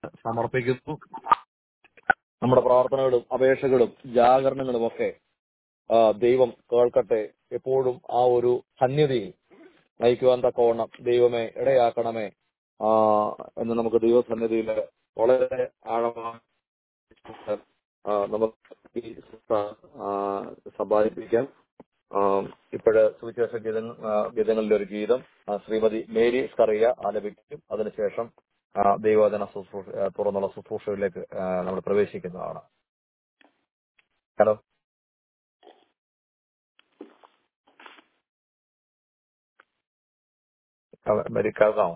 സമർപ്പിക്കുന്നു നമ്മുടെ പ്രാർത്ഥനകളും അപേക്ഷകളും ജാഗരണങ്ങളും ഒക്കെ ആ, ദൈവം കേൾക്കട്ടെ എപ്പോഴും ആ ഒരു സന്നിധിയിൽ നയിക്കുവാൻ തക്കവണ്ണം ദൈവമേ ഇടയാക്കണമേ ആ, എന്ന് നമുക്ക് ദൈവസന്നിധിയിൽ വളരെ ആഴമായി ആ, നമുക്ക് ഈ ശുശ്രൂഷ, ആ, സമ്പാദിപ്പിക്കാം ഇപ്പോഴ് സുവിശേഷ ഗീത ഗീതങ്ങളിലെ ഒരു ഗീതം ആ, ശ്രീമതി മേരി സ്കറിയ ആലപിക്കും അതിനുശേഷം ആ, ദൈവവചന ശുശ്രൂഷ ആ, തുറന്നുള്ള ശുശ്രൂഷയിലേക്ക് ആ, നമ്മൾ പ്രവേശിക്കുന്നതാണ് ഹലോ മേരി കേൾക്കാമോ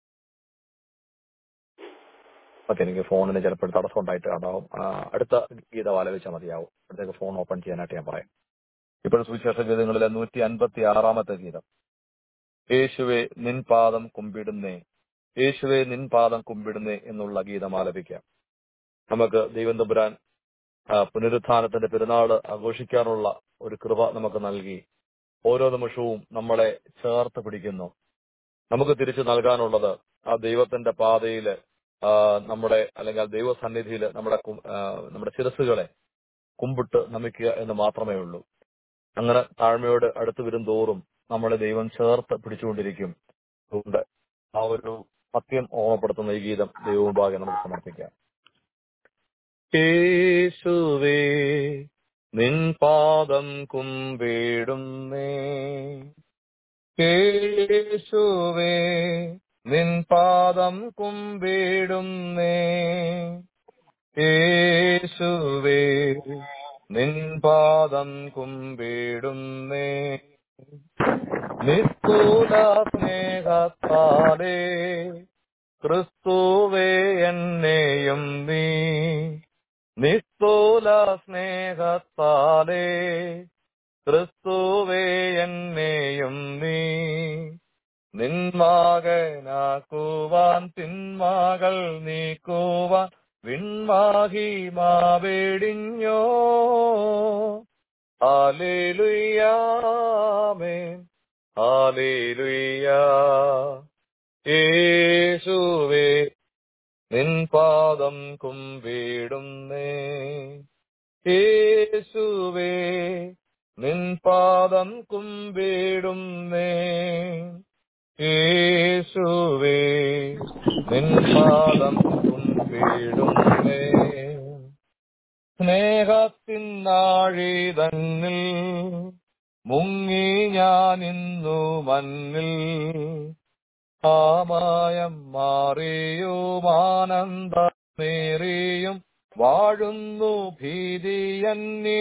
ഓക്കെ എനിക്ക് ഫോണിന് ചിലപ്പോൾ തടസ്സം ഉണ്ടായിട്ട് ഉണ്ടാവും ആ, അടുത്ത ഗീതം ആലപിച്ചാൽ മതിയാവും അടുത്തേക്ക് ഫോൺ ഓപ്പൺ ചെയ്യാനായിട്ട് ഞാൻ പറയാം ഇപ്പോൾ സുവിശേഷ ഗീതങ്ങളിലെ നൂറ്റി അൻപത്തി ആറാമത്തെ ഗീതം യേശുവെ നിൻ പാദം കുമ്പിടുന്നേ യേശുവെ നിൻ പാദം കുമ്പിടുന്നേ എന്നുള്ള ഗീതം ആലപിക്കാം നമുക്ക് ദൈവം തമ്പുരാൻ ആ, പുനരുത്ഥാനത്തിന്റെ പെരുന്നാള് ആഘോഷിക്കാനുള്ള ഒരു കൃപ നമുക്ക് നൽകി ഓരോ നിമിഷവും നമ്മളെ ചേർത്ത് പിടിക്കുന്നു നമുക്ക് തിരിച്ചു നൽകാനുള്ളത് ആ ദൈവത്തിന്റെ പാതയില് ആ, നമ്മുടെ അല്ലെങ്കിൽ ആ ദൈവസന്നിധിയിൽ നമ്മുടെ കു- ആ, നമ്മുടെ ശിരസുകളെ കുമ്പിട്ട് നമിക്കുക എന്ന് മാത്രമേ ഉള്ളൂ അങ്ങനെ താഴ്മയോട് അടുത്ത് വരും തോറും നമ്മളെ ദൈവം ചേർത്ത് പിടിച്ചുകൊണ്ടിരിക്കും അതുകൊണ്ട് ആ ഒരു സത്യം ഓർമ്മപ്പെടുത്തുന്ന ഈ ഗീതം ദൈവമുമ്പാകെ നമുക്ക് സമർപ്പിക്കാം യേശുവേ നിൻ പാദം കുമ്പിടുന്നേ യേശുവേ നിൻ പാദം കുമ്പിടുന്നേ യേശുവേ നിൻ പാദം കുമ്പിടുന്നേ നിസ്തൂല സ്നേഹത്താലേ ക്രിസ്തുവേ എന്നെയും നീ നിസ്തൂല സ്നേഹത്താലേ ക്രിസ്തുവേ എന്നെയും നീ നിന്മകനാക്കുവാൻ തിന്മകൾ നീക്കുവാൻ വിൺമാഹിമാവെടിഞ്ഞോ ഹാലേലുയ്യാമേ ഹാലേലുയ്യാ യേശുവേ നിൻ പാദം കുമ്പിടുന്നേ യേശുവേ നിൻ പാദം കുമ്പിടുന്നേ യേശുവേ നിൻ പാദം കുമ്പിടുന്നേ സ്നേഹത്തിൻ നാഴിതന്നിൽ മുങ്ങി ഞാൻ ഇന്നു മണ്ണിൽ ആമായം മാറിയും ആനന്ദമേറിയും വാഴുന്നു ഭീതിയന്നേ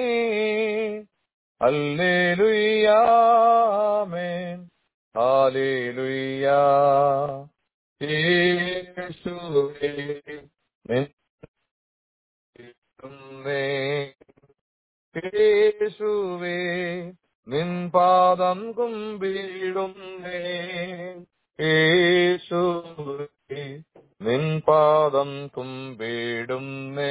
അല്ലേലുയ്യാമേൻ ഹാലേലുയ്യാ യേശുവേ നിന്നേ യേശുവേ നിൻ പാദം കുമ്പിടുന്നേ യേശുവേ നിൻ പാദം കുമ്പിടുന്നേ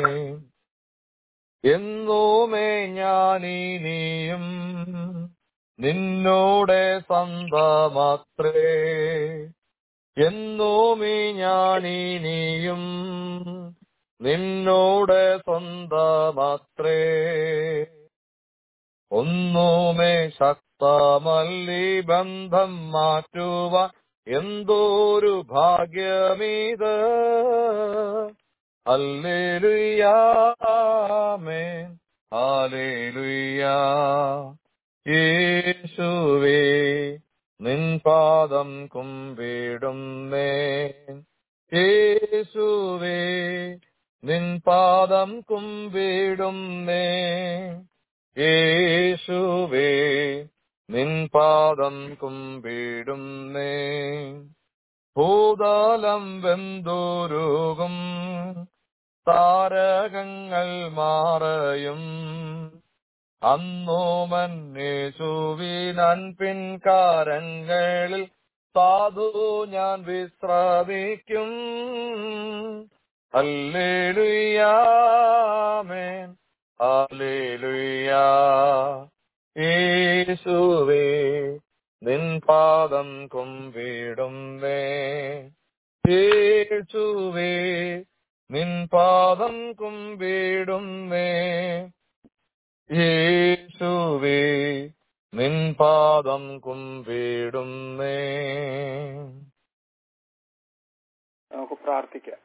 എന്നോമേ ഞാനിനിയും നിന്നോടെ സ്വന്തമാത്രേ എന്നോമേ ഞാനിനിയും നിന്നോടെ സ്വന്തമാത്രേ ഒന്നുമേ ശക്തമല്ലി ബന്ധം മാറ്റുവാൻ എന്തോരു ഭാഗ്യമീത് അല്ലേലുയ്യാമേ ഹാലേലുയ്യാ യേശുവേ നിൻ പാദം കുമ്പിടുന്നേ യേശുവേ നിൻ പാദം കുമ്പിടുന്നേ യേശുവേ നിൻ പാദം കുമ്പിടുന്നേ ഭൂതലം വെന്തോരുകും താരകങ്ങൾ മാറയും അന്നു മന്നേശുവിനൻ പിൻകാരങ്ങളിൽ സാധു ഞാൻ വിശ്രമിക്കും അല്ലേലുയ്യാമേൻ അല്ലേലുയ്യാ യേശുവേ നിൻ പാദം കുമ്പിടുന്നേ യേശുവേ യേശുവേ നിൻ പാദം കുമ്പിടുന്നേ യേശുവേ നിൻ പാദം കുമ്പിടുന്നേ നമുക്ക് പ്രാർത്ഥിക്കാം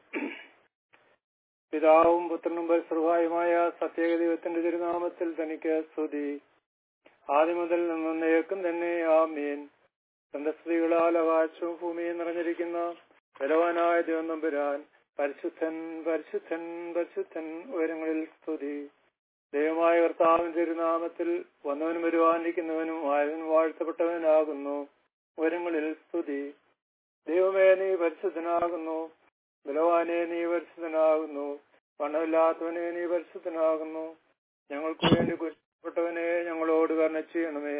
പിതാവും പുത്രനും പരിസർവായുമായ സത്യേക ദൈവത്തിന്റെ തിരുനാമത്തിൽ തനിക്ക് സ്തുതി ആദ്യം മുതൽ നിന്നേക്കും തന്നെ ആമീൻ തന്റെ സ്ത്രീകളാൽ ആകാശവും ഭൂമിയും നിറഞ്ഞിരിക്കുന്ന ബലവാനായ ദൈവം നമ്പുരാൻ പരിശുദ്ധൻ പരിശുദ്ധൻ പരിശുദ്ധൻ ഉയരങ്ങളിൽ സ്തുതി ദൈവമായ കർത്താവിന്റെ തിരുനാമത്തിൽ വന്നവനും വരുവാനിരിക്കുന്നവനും ആയവൻ വാഴ്ത്തപ്പെട്ടവനാകുന്നു ഉയരങ്ങളിൽ സ്തുതി ദൈവമേ നീ പരിശുദ്ധനാകുന്നു ബലവാനെ നീ പരിശുദ്ധനാകുന്നു പണമില്ലാത്തവനെ നീ പരിശുദ്ധനാകുന്നു ഞങ്ങൾക്ക് വേണ്ടി കുറ്റപ്പെട്ടവനെ ഞങ്ങളോട് കരുണ ചെയ്യണമേ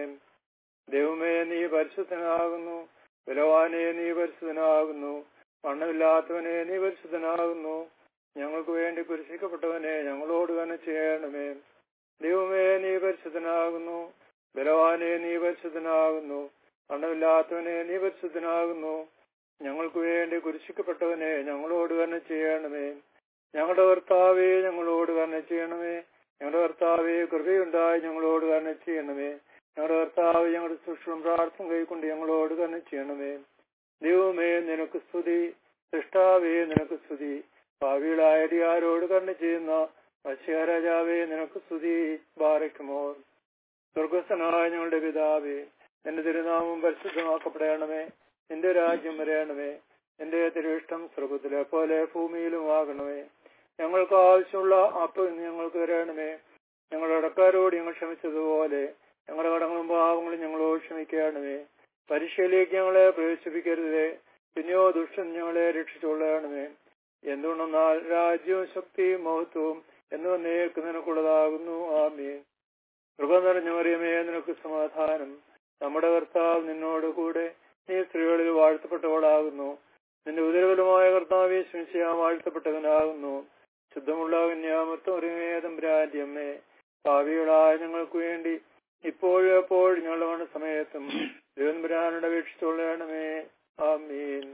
ദൈവമേ നീ പരിശുദ്ധനാകുന്നു ബലവാനെ നീ പരിശുദ്ധനാകുന്നു പണമില്ലാത്തവനെ നീ പരിശുദ്ധനാകുന്നു ഞങ്ങൾക്ക് വേണ്ടി കുരിശിക്കപ്പെട്ടവനെ ഞങ്ങളോട് കരുണ ചെയ്യണമേ ദൈവമേ നീ പരിശുദ്ധനാകുന്നു ബലവാനെ നീ പരിശുദ്ധനാകുന്നു പണമില്ലാത്തവനെ നീ പരിശുദ്ധനാകുന്നു ഞങ്ങൾക്ക് വേണ്ടി കുരിശിക്കപ്പെട്ടവനെ ഞങ്ങളോട് കരുണ ചെയ്യണമേ ഞങ്ങളുടെ കർത്താവെ ഞങ്ങളോട് കരുണ ചെയ്യണമേ ഞങ്ങളുടെ കർത്താവെ കൃപയുണ്ടായി ഞങ്ങളോട് കരുണ ചെയ്യണമേ ഞങ്ങളുടെ കർത്താവ് ഞങ്ങളുടെ സൂക്ഷ്മം പ്രാർത്ഥന കൈക്കൊണ്ട് ഞങ്ങളോട് കരുണ ചെയ്യണമേ ദൈവമേ നിനക്ക് സ്തുതി സൃഷ്ടാവേ നിനക്ക് സ്തുതി ഭാവികളായ അടിയാരോട് കരുണ ചെയ്യുന്ന മത്സ്യരാജാവേ നിനക്ക് സ്തുതി ബാറയ്ക്കുമോ സ്വർഗസ്ഥനായ ഞങ്ങളുടെ പിതാവേ നിന്റെ തിരുനാമം പരിശുദ്ധമാക്കപ്പെടണമേ നിന്റെ രാജ്യം വരയണമേ നിന്റെ തിരുവിഷ്ടം സ്വർഗത്തിലെ പോലെ ഭൂമിയിലും ആകണമേ ഞങ്ങൾക്ക് ആവശ്യമുള്ള അപ്പം ഇന്ന് ഞങ്ങൾക്ക് തരണമേ ഞങ്ങളുടെ അടക്കാരോട് ഞങ്ങൾ ക്ഷമിച്ചതുപോലെ ഞങ്ങളുടെ കടങ്ങളും പാവങ്ങളും ഞങ്ങളോട് ക്ഷമിക്കണമേ പരീക്ഷയിലേക്ക് ഞങ്ങളെ പ്രവേശിപ്പിക്കരുതേ പിന്നെയോ ദുഷ്ടൻ ഞങ്ങളെ രക്ഷിച്ചുകൊള്ളണമേ എന്തുകൊണ്ടെന്നാൽ രാജ്യവും ശക്തിയും മഹത്വവും എന്ന് നേർക്ക് നിനക്കുള്ളതാകുന്നു ആമേ കൃപ നിറഞ്ഞ മറിയമേ നിനക്ക് സമാധാനം നമ്മുടെ കർത്താവ് നിന്നോട് കൂടെ നീ സ്ത്രീകളിൽ വാഴ്ത്തപ്പെട്ടവളാകുന്നു നിന്റെ ഉദരബലമായ കർത്താവെ ശ്രമിച്ചാ വാഴ്ത്തപ്പെട്ടവനാകുന്നു ശുദ്ധമുള്ള കന്യാമത്വം അമ്മേ ഭാവികളായ ഞങ്ങൾക്ക് വേണ്ടി ഇപ്പോഴും എപ്പോഴും ഞങ്ങളുടെ മരണസമയത്തും ദൈവംപുരാനുടെ അപേക്ഷിച്ചുകൊള്ളണമേ ആമീൻ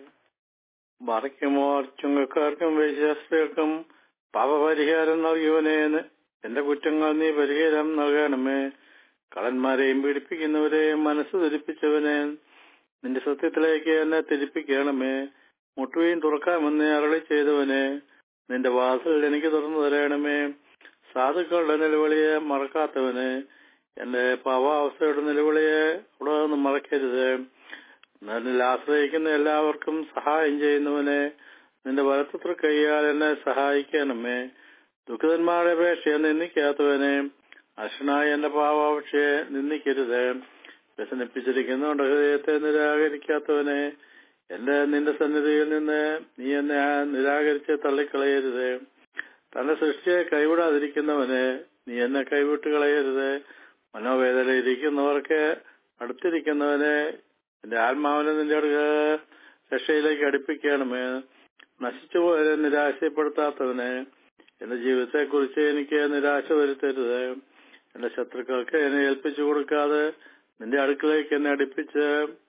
മറയ്ക്കുമോർ ചുങ്കക്കാർക്കും വിശ്വാസികൾക്കും പാപപരിഹാരം നൽകിയവനേന്ന് എന്റെ കുറ്റങ്ങൾ നീ പരിഹാരം നൽകണമേ കളന്മാരെയും പീഡിപ്പിക്കുന്നവരെയും മനസ്സ് ധരിപ്പിച്ചവനെ നിന്റെ സത്യത്തിലേക്ക് എന്നെ തിരിപ്പിക്കണമേ മുട്ടുകയും തുറക്കാമെന്ന് അരളി ചെയ്തവനെ നിന്റെ വാസൽ എനിക്ക് തുറന്നു തരണമേ സാധുക്കളുടെ നിലവിളിയെ മറക്കാത്തവന് എന്റെ പാവാവസ്ഥയുടെ നിലവിളിയെ അവിടെ നിന്ന് മറക്കരുത് നിന്നിൽ ആശ്രയിക്കുന്ന എല്ലാവർക്കും സഹായം ചെയ്യുന്നവനെ നിന്റെ വലത്തുത്ര കൈയാൽ എന്നെ സഹായിക്കണമേ ദുഃഖിതന്മാരുടെ അപേക്ഷയെ നിന്ദിക്കാത്തവനെ അശനായ എന്റെ പാവാപക്ഷയെ നിന്ദിക്കരുത് വ്യസനിപ്പിച്ചിരിക്കുന്നവന്റെ ഹൃദയത്തെ നിരാകരിക്കാത്തവനെ എന്റെ നിന്റെ സന്നിധിയിൽ നിന്ന് നീ എന്നെ നിരാകരിച്ച് തള്ളിക്കളയരുത് തന്റെ സൃഷ്ടിയെ കൈവിടാതിരിക്കുന്നവനെ നീ എന്നെ കൈവിട്ട് കളയരുത് മനോവേദനയിരിക്കുന്നവർക്ക് അടുത്തിരിക്കുന്നവനെ എന്റെ ആത്മാവിനെ നിന്റെ അടുക്ക രക്ഷയിലേക്ക് അടുപ്പിക്കണമേ നശിച്ചുപോയവരെ നിരാശപ്പെടുത്താത്തവനെ എന്റെ ജീവിതത്തെക്കുറിച്ച് എനിക്ക് നിരാശ വരുത്തരുത് എന്റെ ശത്രുക്കൾക്ക് എന്നെ ഏൽപ്പിച്ചു കൊടുക്കാതെ നിന്റെ അടുക്കളയ്ക്ക് എന്നെ അടുപ്പിച്ച്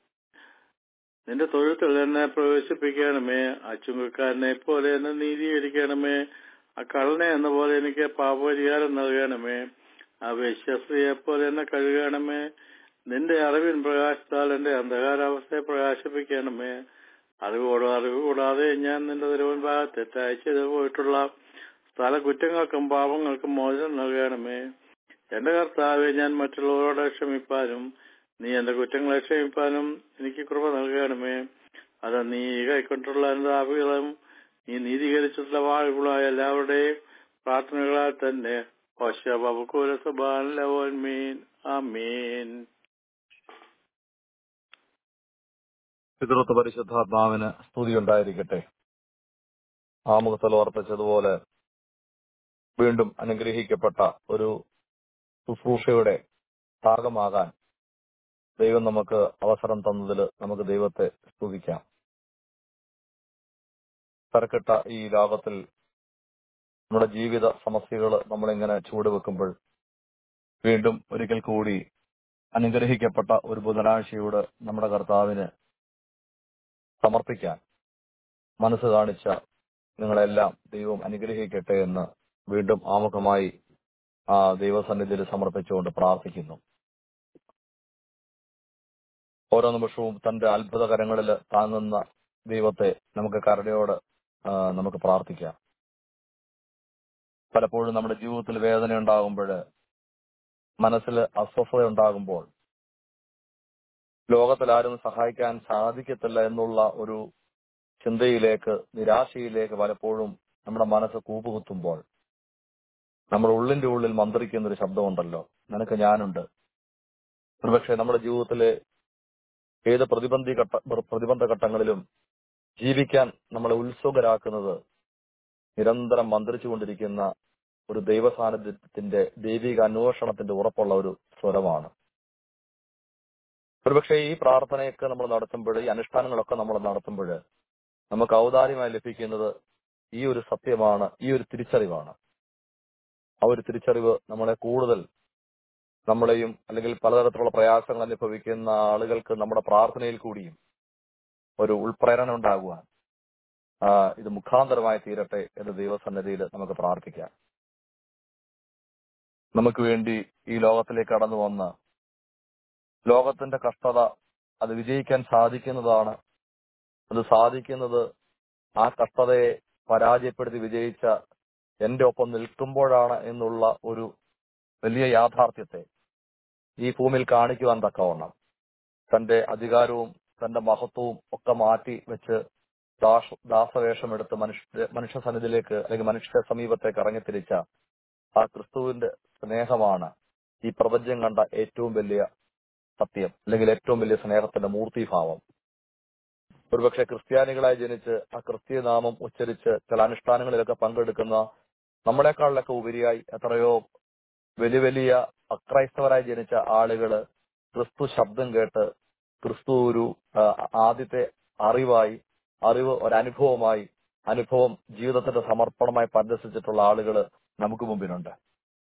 നിന്റെ തൊഴുത്തിൽ എന്നെ പ്രവേശിപ്പിക്കണമേ ആ ചുങ്കക്കാരനെ പോലെ എന്നെ നീതീകരിക്കണമേ ആ കള്ളനെ എന്ന പോലെ എനിക്ക് പാപപരിഹാരം നൽകണമേ ആ വിശ്വസ്ത്രീയെ പോലെ എന്നെ കഴുകണമേ നിന്റെ അറിവിൻ പ്രകാശത്താൽ എന്റെ അന്ധകാരാവസ്ഥയെ പ്രകാശിപ്പിക്കണമേ അറിവോടോ അറിവ് കൂടാതെ ഞാൻ നിന്റെ തിരുവൻഭാഗ തെറ്റായി ചെയ്തു പോയിട്ടുള്ള സ്ഥല കുറ്റങ്ങൾക്കും പാപങ്ങൾക്കും മോചനം നൽകണമേ എന്റെ കർത്താവെ ഞാൻ മറ്റുള്ളവരോട് ക്ഷമിപ്പാനും നീ എന്റെ കുറ്റങ്ങളെ ക്ഷമിപ്പാനും എനിക്ക് കൃപ നൽകണമേ അത് നീ കൈക്കൊണ്ടുള്ള അനുതാപികളും നീ നീതീകരിച്ചിട്ടുള്ള വാഴുകളായ എല്ലാവരുടെയും പ്രാർത്ഥനകളാൽ തന്നെ മീൻ ആമീൻ പിതൃത്വ പരിശുദ്ധാത്മാവിന് സ്തുതി ഉണ്ടായിരിക്കട്ടെ ആമുഖത്തിൽ ഓർപ്പിച്ചതുപോലെ വീണ്ടും അനുഗ്രഹിക്കപ്പെട്ട ഒരു ശുശ്രൂഷയുടെ ഭാഗമാകാൻ ദൈവം നമുക്ക് അവസരം തന്നതിൽ നമുക്ക് ദൈവത്തെ സ്തുതിക്കാം തിരക്കിട്ട ഈ ലോകത്തിൽ നമ്മുടെ ജീവിത സമസ്യകൾ നമ്മളിങ്ങനെ ചൂടുവെക്കുമ്പോൾ വീണ്ടും ഒരിക്കൽ കൂടി അനുഗ്രഹിക്കപ്പെട്ട ഒരു ബുധനാഴ്ചയോട് നമ്മുടെ കർത്താവിന് സമർപ്പിക്കാൻ മനസ്സ് കാണിച്ച നിങ്ങളെല്ലാം ദൈവം അനുഗ്രഹിക്കട്ടെ എന്ന് വീണ്ടും ആമുഖമായി ആ ദൈവസന്നിധിയിൽ സമർപ്പിച്ചുകൊണ്ട് പ്രാർത്ഥിക്കുന്നു ഓരോ നിമിഷവും തന്റെ അത്ഭുതകരങ്ങളിൽ താങ്ങുന്ന ദൈവത്തെ നമുക്ക് കരുണയോട് ആ, നമുക്ക് പ്രാർത്ഥിക്കാം പലപ്പോഴും നമ്മുടെ ജീവിതത്തിൽ വേദന ഉണ്ടാകുമ്പോൾ മനസ്സിൽ അസ്വസ്ഥത ഉണ്ടാകുമ്പോൾ ലോകത്തിൽ ആരും സഹായിക്കാൻ സാധിക്കത്തില്ല എന്നുള്ള ഒരു ചിന്തയിലേക്ക് നിരാശയിലേക്ക് പലപ്പോഴും നമ്മുടെ മനസ്സ് കൂപ്പുകുത്തുമ്പോൾ നമ്മുടെ ഉള്ളിന്റെ ഉള്ളിൽ മന്ത്രിക്കുന്ന ഒരു ശബ്ദമുണ്ടല്ലോ നിനക്ക് ഞാനുണ്ട് ഒരുപക്ഷെ നമ്മുടെ ജീവിതത്തിലെ ഏത് പ്രതിബന്ധി ഘട്ട പ്രതിബന്ധ ഘട്ടങ്ങളിലും ജീവിക്കാൻ നമ്മളെ ഉത്സുകരാക്കുന്നത് നിരന്തരം മന്ത്രിച്ചുകൊണ്ടിരിക്കുന്ന ഒരു ദൈവ സാന്നിധ്യത്തിന്റെ ദൈവിക അന്വേഷണത്തിന്റെ ഉറപ്പുള്ള ഒരു സ്വരമാണ് ഒരുപക്ഷെ ഈ പ്രാർത്ഥനയൊക്കെ നമ്മൾ നടത്തുമ്പോൾ ഈ അനുഷ്ഠാനങ്ങളൊക്കെ നമ്മൾ നടത്തുമ്പോൾ നമുക്ക് ഔദാര്യമായി ലഭിക്കുന്നത് ഈ ഒരു സത്യമാണ് ഈ ഒരു തിരിച്ചറിവാണ് ആ ഒരു തിരിച്ചറിവ് നമ്മളെ കൂടുതൽ നമ്മളെയും അല്ലെങ്കിൽ പലതരത്തിലുള്ള പ്രയാസങ്ങൾ അനുഭവിക്കുന്ന ആളുകൾക്ക് നമ്മുടെ പ്രാർത്ഥനയിൽ കൂടിയും ഒരു ഉൾപ്രേരണ ഉണ്ടാകുവാൻ ആ, ഇത് മുഖാന്തരമായി തീരട്ടെ എന്ന് ദൈവസന്നിധിയിൽ നമുക്ക് പ്രാർത്ഥിക്കാം നമുക്ക് വേണ്ടി ഈ ലോകത്തിലേക്ക് കടന്നു വന്ന ലോകത്തിന്റെ കഷ്ടത അത് വിജയിക്കാൻ സാധിക്കുന്നതാണ് അത് സാധിക്കുന്നത് ആ കഷ്ടതയെ പരാജയപ്പെടുത്തി വിജയിച്ച എന്റെ ഒപ്പം നിൽക്കുമ്പോഴാണ് എന്നുള്ള ഒരു വലിയ യാഥാർത്ഥ്യത്തെ ഈ ഭൂമിയിൽ കാണിക്കുവാൻ തക്കവണ്ണം തന്റെ അധികാരവും തന്റെ മഹത്വവും ഒക്കെ മാറ്റി വെച്ച് ദാസ ദാസവേഷമെടുത്ത് മനുഷ്യ മനുഷ്യ സന്നിധിയിലേക്ക് അല്ലെങ്കിൽ മനുഷ്യ സമീപത്തേക്ക് ഇറങ്ങിത്തിരിച്ച ആ ക്രിസ്തുവിന്റെ സ്നേഹമാണ് ഈ പ്രപഞ്ചം കണ്ട ഏറ്റവും വലിയ സത്യം അല്ലെങ്കിൽ ഏറ്റവും വലിയ സ്നേഹത്തിന്റെ മൂർത്തിഭാവം ഒരുപക്ഷെ ക്രിസ്ത്യാനികളായി ജനിച്ച് ആ ക്രിസ്തീയ നാമം ഉച്ചരിച്ച് ചില അനുഷ്ഠാനങ്ങളിലൊക്കെ പങ്കെടുക്കുന്ന നമ്മളെക്കാളിലൊക്കെ ഉപരിയായി എത്രയോ വലിയ വലിയ അക്രൈസ്തവരായി ജനിച്ച ആളുകള് ക്രിസ്തു ശബ്ദം കേട്ട് ക്രിസ്തു ഒരു ആ, ആദ്യത്തെ അറിവായി അറിവ് ഒരനുഭവമായി അനുഭവം ജീവിതത്തിന്റെ സമർപ്പണമായി പരിദർശിച്ചിട്ടുള്ള ആളുകൾ നമുക്ക് മുമ്പിലുണ്ട്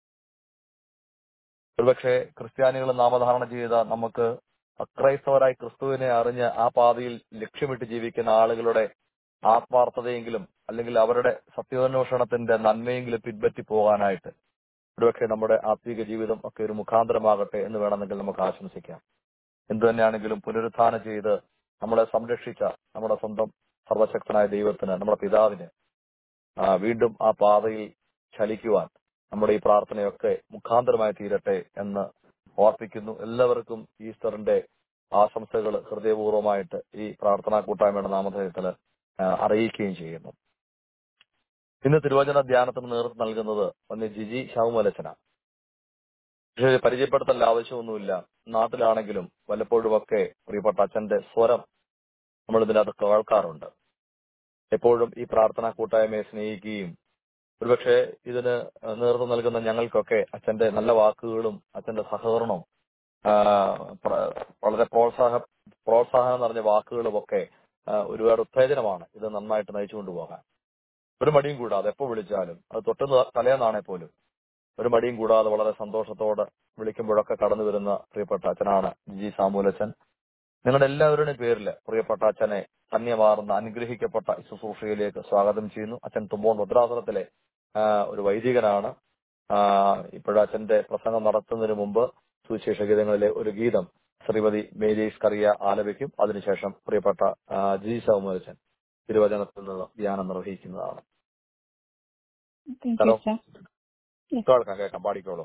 ഒരുപക്ഷെ ക്രിസ്ത്യാനികൾ നാമധാരണം ചെയ്ത നമുക്ക് അക്രൈസ്തവരായി ക്രിസ്തുവിനെ അറിഞ്ഞ് ആ പാതയിൽ ലക്ഷ്യമിട്ട് ജീവിക്കുന്ന ആളുകളുടെ ആത്മാർത്ഥതയെങ്കിലും അല്ലെങ്കിൽ അവരുടെ സത്യാന്വേഷണത്തിന്റെ നന്മയെങ്കിലും പിൻപറ്റി പോകാനായിട്ട് ഒരുപക്ഷെ നമ്മുടെ ആത്മീക ജീവിതം ഒക്കെ ഒരു മുഖാന്തരമാകട്ടെ എന്ന് വേണമെങ്കിൽ നമുക്ക് ആശംസിക്കാം എന്തു തന്നെയാണെങ്കിലും പുനരുത്ഥാനം ചെയ്ത് നമ്മളെ സംരക്ഷിച്ച നമ്മുടെ സ്വന്തം സർവശക്തനായ ദൈവത്തിന് നമ്മുടെ പിതാവിന് ആ, വീണ്ടും ആ പാതയിൽ ചലിക്കുവാൻ നമ്മുടെ ഈ പ്രാർത്ഥനയൊക്കെ മുഖാന്തരമായി തീരട്ടെ എന്ന് ഓർപ്പിക്കുന്നു എല്ലാവർക്കും ഈസ്റ്ററിന്റെ ആശംസകൾ ഹൃദയപൂർവ്വമായിട്ട് ഈ പ്രാർത്ഥനാ കൂട്ടായ്മയുടെ നാമധേയത്തിൽ അറിയിക്കുകയും ചെയ്യുന്നു ഇന്ന് തിരുവചന ധ്യാനത്തിന് നേതൃത്വം നൽകുന്നത് ഒന്ന് ജിജി ശവമലച്ചന പക്ഷേ പരിചയപ്പെടുത്തേണ്ട ആവശ്യമൊന്നുമില്ല നാട്ടിലാണെങ്കിലും വല്ലപ്പോഴുമൊക്കെ പ്രിയപ്പെട്ട അച്ഛന്റെ സ്വരം നമ്മൾ ഇതിനകത്ത് കേൾക്കാറുണ്ട് എപ്പോഴും ഈ പ്രാർത്ഥനാ കൂട്ടായ്മയെ സ്നേഹിക്കുകയും ഒരുപക്ഷെ ഇതിന് നേതൃത്വം നൽകുന്ന ഞങ്ങൾക്കൊക്കെ അച്ഛന്റെ നല്ല വാക്കുകളും അച്ഛന്റെ സഹകരണവും ആ, പ്ര- വളരെ പ്രോത്സാഹ പ്രോത്സാഹനം നിറഞ്ഞ വാക്കുകളും ഒക്കെ ആ, ഒരുപാട് ഉത്തേജനമാണ് ഇത് നന്നായിട്ട് നയിച്ചുകൊണ്ട് പോകാൻ ഒരു മടിയും കൂടാതെ എപ്പോ വിളിച്ചാലും അത് തൊട്ട് ന- തലേന്നാണെ പോലും ഒരു മടിയും കൂടാതെ വളരെ സന്തോഷത്തോടെ വിളിക്കുമ്പോഴൊക്കെ കടന്നു വരുന്ന പ്രിയപ്പെട്ട അച്ഛനാണ് ജി സാമൂലച്ചൻ നിങ്ങളുടെ എല്ലാവരുടെയും പേരിൽ പ്രിയപ്പെട്ട അച്ഛനെ ധന്യമാർന്ന അനുഗ്രഹിക്കപ്പെട്ട ഈ ശുശ്രൂഷയിലേക്ക് സ്വാഗതം ചെയ്യുന്നു അച്ഛൻ തുമ്പോൺ ഭദ്രാസനത്തിലെ ആ, ഒരു വൈദികനാണ് ഇപ്പോഴും അച്ഛന്റെ പ്രസംഗം നടത്തുന്നതിന് മുമ്പ് സുവിശേഷ ഗീതങ്ങളിലെ ഒരു ഗീതം ശ്രീമതി മേരീസ് കറിയ ആലപിക്കും അതിനുശേഷം പ്രിയപ്പെട്ട ആ, ജി സൗമരച്ചൻ തിരുവചനത്തിൽ നിന്ന് ധ്യാനം നിർവഹിക്കുന്നതാണ് Thank hello you, sir. Yes. കേൾക്കാം കേൾക്കാം പാടിക്കോളൂ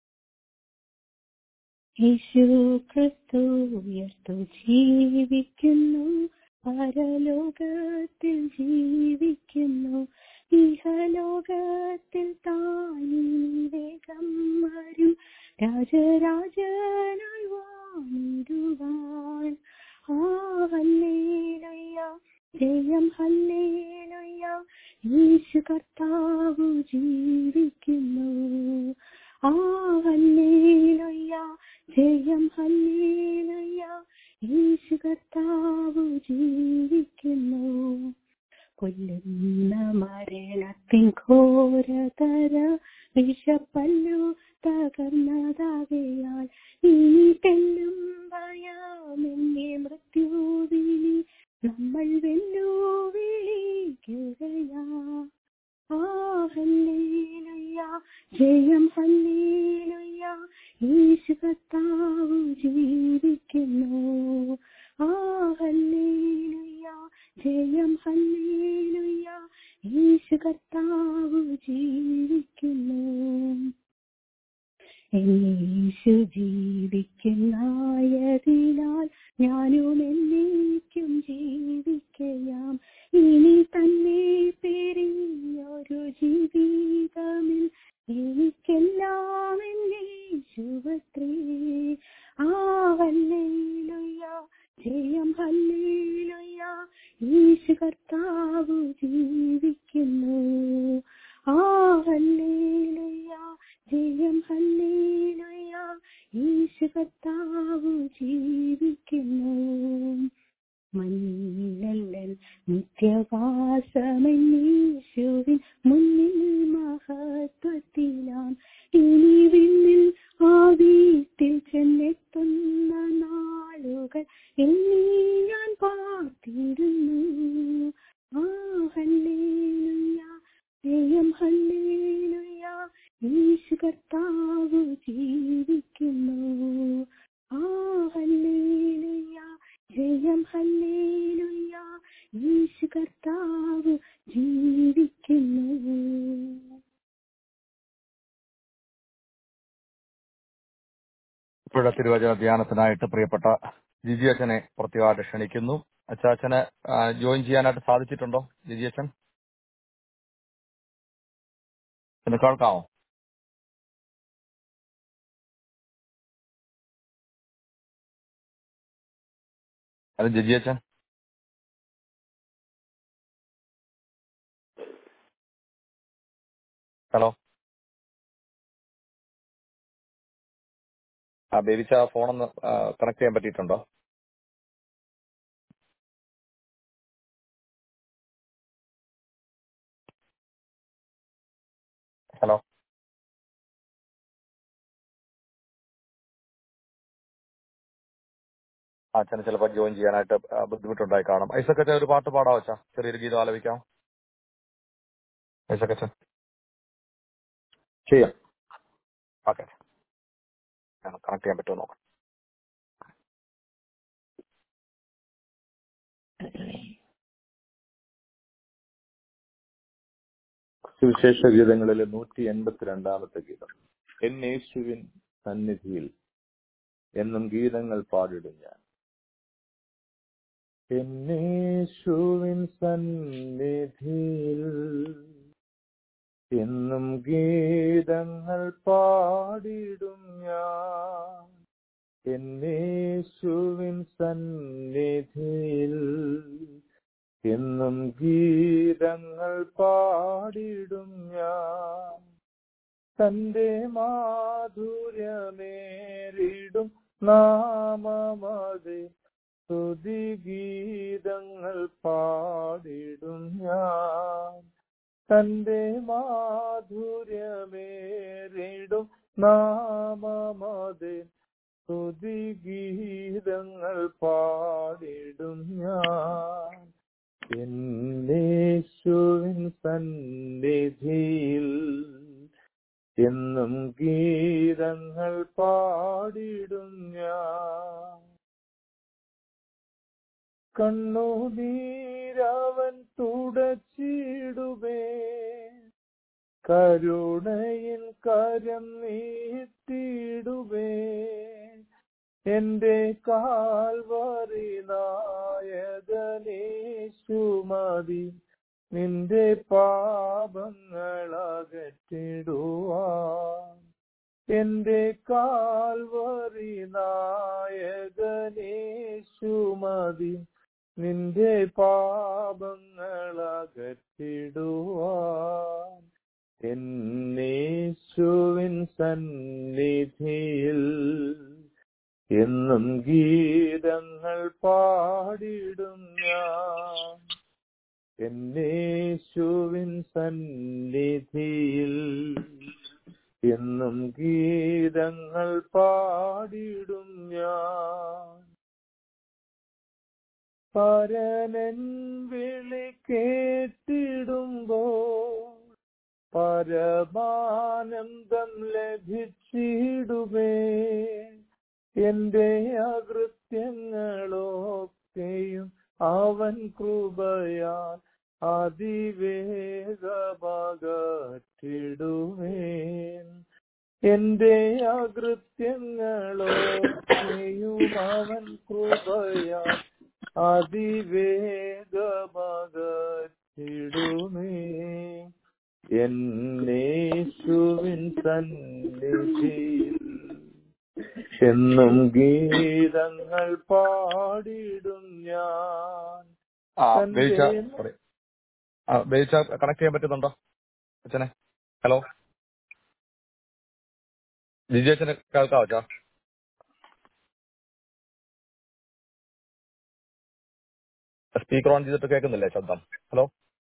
യേശു ക്രിസ്തു ഉയർത്തു ജീവിക്കുന്നു പരലോകത്തിൽ ജീവിക്കുന്നു ഇഹലോകത്തിൽ താനി വേഗം വരും രാജരാജനായി വാണിടുവാൻ ആ ഹല്ലേലൂയ ജയം ഹല്ലേലൂയ യേശു കർത്താവ് ജീവിക്കുന്നു ആ ഹല്ലേലൂയ ജയം ഹല്ലേലൂയ യേശു കർത്താവ് ജീവിക്കുന്നു കൊല്ലുന്ന മരണത്തിൻ ഘോരതര വിഷപ്പല്ലു തകർന്നതാകയാൽ ഇനി തെല്ലും ഭയമെന്നെ മൃത്യുവിനി നമ്മൾ വെല്ലുവിളി ജയം ഹല്ലേലൂയ യേശു കർത്താവ് ജീവിക്കുന്നു ആ ഹല്ലേലൂയ ജയം ഹല്ലേലൂയ യേശു കർത്താവ് ജീവിക്കുന്നു യേശു ജീവിക്കുന്നായതിനാൽ ഞാനും എന്നേക്കും ജീവിക്കയാം ഇനി തന്നെ പെരിഞ്ഞൊരു ജീവിതമിൽ എനിക്കെല്ലാം എന്നേശുവത്രേ ആ ഹല്ലേലൂയ ജയം ഹല്ലേലൂയ യേശു കർത്താവ് ജീവിക്കുന്നു ആ ഹല്ലേലൂയ ജയം ഹല്ലേലൂയ യേശു കർത്താവ് ജീവിക്കുന്നു മഞ്ഞില്ലൽ നിത്യവാസമന്നീശുവിൻ മുന്നിൽ മഹത്വത്തിലാം ഇനി വിണ്ണിൽ ആ വീട്ടിൽ ചെന്നെത്തുന്ന നാളുകൾ എന്നീ ഞാൻ പാർത്തിരുന്നു ആ ഹല്ലേലൂയ ജയം ഹല്ലേലൂയ യേശു കർത്താവ് ജീവിക്കുന്നു ആ ഹല്ലേലൂയ ജയം ഹല്ലേലൂയ യേശു കർത്താവ് ജീവിക്കുന്നു ഇപ്പോഴത്തെ തിരുവചന ധ്യാനത്തിനായിട്ട് പ്രിയപ്പെട്ട ജിജി അച്ഛനെ പ്രത്യേകമായിട്ട് ക്ഷണിക്കുന്നു അച്ചാച്ചന് ആ, ജോയിൻ ചെയ്യാനായിട്ട് സാധിച്ചിട്ടുണ്ടോ ജിജി അച്ഛൻ എന്ന് കേൾക്കാമോ അത് ജിജി അച്ഛൻ ഹലോ ആ ബേബിച്ച ഫോണൊന്ന് കണക്ട് ചെയ്യാൻ പറ്റിയിട്ടുണ്ടോ ഹലോ ആ അച്ഛന് ചിലപ്പോൾ ജോയിൻ ചെയ്യാനായിട്ട് ആ, ബുദ്ധിമുട്ടുണ്ടായി കാണും ഐസക്കച്ച ഒരു പാട്ട് പാടാം അച്ഛാ ചെറിയൊരു ഗീതം ആലപിക്കാം ഐസക്കച്ച ചെയ്യാം ഓക്കെ കണക്ട് ചെയ്യാൻ പറ്റുമോ നോക്കാം സുവിശേഷ ഗീതങ്ങളിലെ നൂറ്റി എൺപത്തിരണ്ടാമത്തെ ഗീതം എന്നേശുവിൻ സന്നിധിയിൽ എന്നും ഗീതങ്ങൾ പാടിടും ഞാൻ എന്നേശുവിൻ സന്നിധിയിൽ എന്നും ഗീതങ്ങൾ പാടിടും ഞാൻ എന്നേശുവിൻ സന്നിധിയിൽ എന്നും ഗീതങ്ങൾ പാടിടും ഞാൻ തന്റെ മാധുര്യമേറിടും നാമമതെ സ്തുതിഗീതങ്ങൾ പാടിടും ഞാൻ തന്റെ മാധുര്യമേറിടും നാമമതെ സ്തുതിഗീതങ്ങൾ പാടിടും ഞാൻ എന്നേശുവിൻ സന്നിധിയിൽ എന്നും ഗീതങ്ങൾ പാടിടും ഞാൻ കണ്ണുനീരവൻ തുടച്ചിടുവേ കരുണയിൻ കരം നീട്ടിടുവേ എന്റെ കാൽവറി നായകനേശുമതി നിന്റെ പാപങ്ങളകറ്റിടുവാൻ എന്റെ കാൽവറി നായകനേശുമതി നിന്റെ പാപങ്ങളകറ്റിടുവാൻ എന്നേശുവിൻ സന്നിധിയിൽ എന്നും ഗീതങ്ങൾ പാടിടും ഞാൻ എന്നേശുവിൻ സന്നിധിയിൽ എന്നും ഗീതങ്ങൾ പാടിടും ഞാൻ പരനൻ വിളി കേട്ടിടുമ്പോൾ പരമാനം ആനന്ദം ലഭിച്ചിടുമേ എന്റെ അകൃത്യങ്ങളൊക്കെയും അവൻ കൃപയാൽ അതിവേഗമകറ്റിടുമേ എന്റെ അകൃത്യങ്ങളൊക്കെയും അവൻ കൃപയാൽ അതിവേഗമകറ്റിടുമേ എന്നേശുവിൻ സന്നിധിയിൽ എന്നും ഗീതങ്ങൾ പാടിടും ഞാൻ ആ തന്റെ ബേച്ച sorry. ആ ബേച്ച കണക്ട് ചെയ്യാൻ പറ്റുന്നുണ്ടോ അച്ഛനെ ഹലോ ജിജി അച്ഛനെ കേൾക്കാവോ അച്ഛാ സ്പീക്കർ ഓൺ ചെയ്തിട്ട് കേൾക്കുന്നില്ലേ ശബ്ദം ഹലോ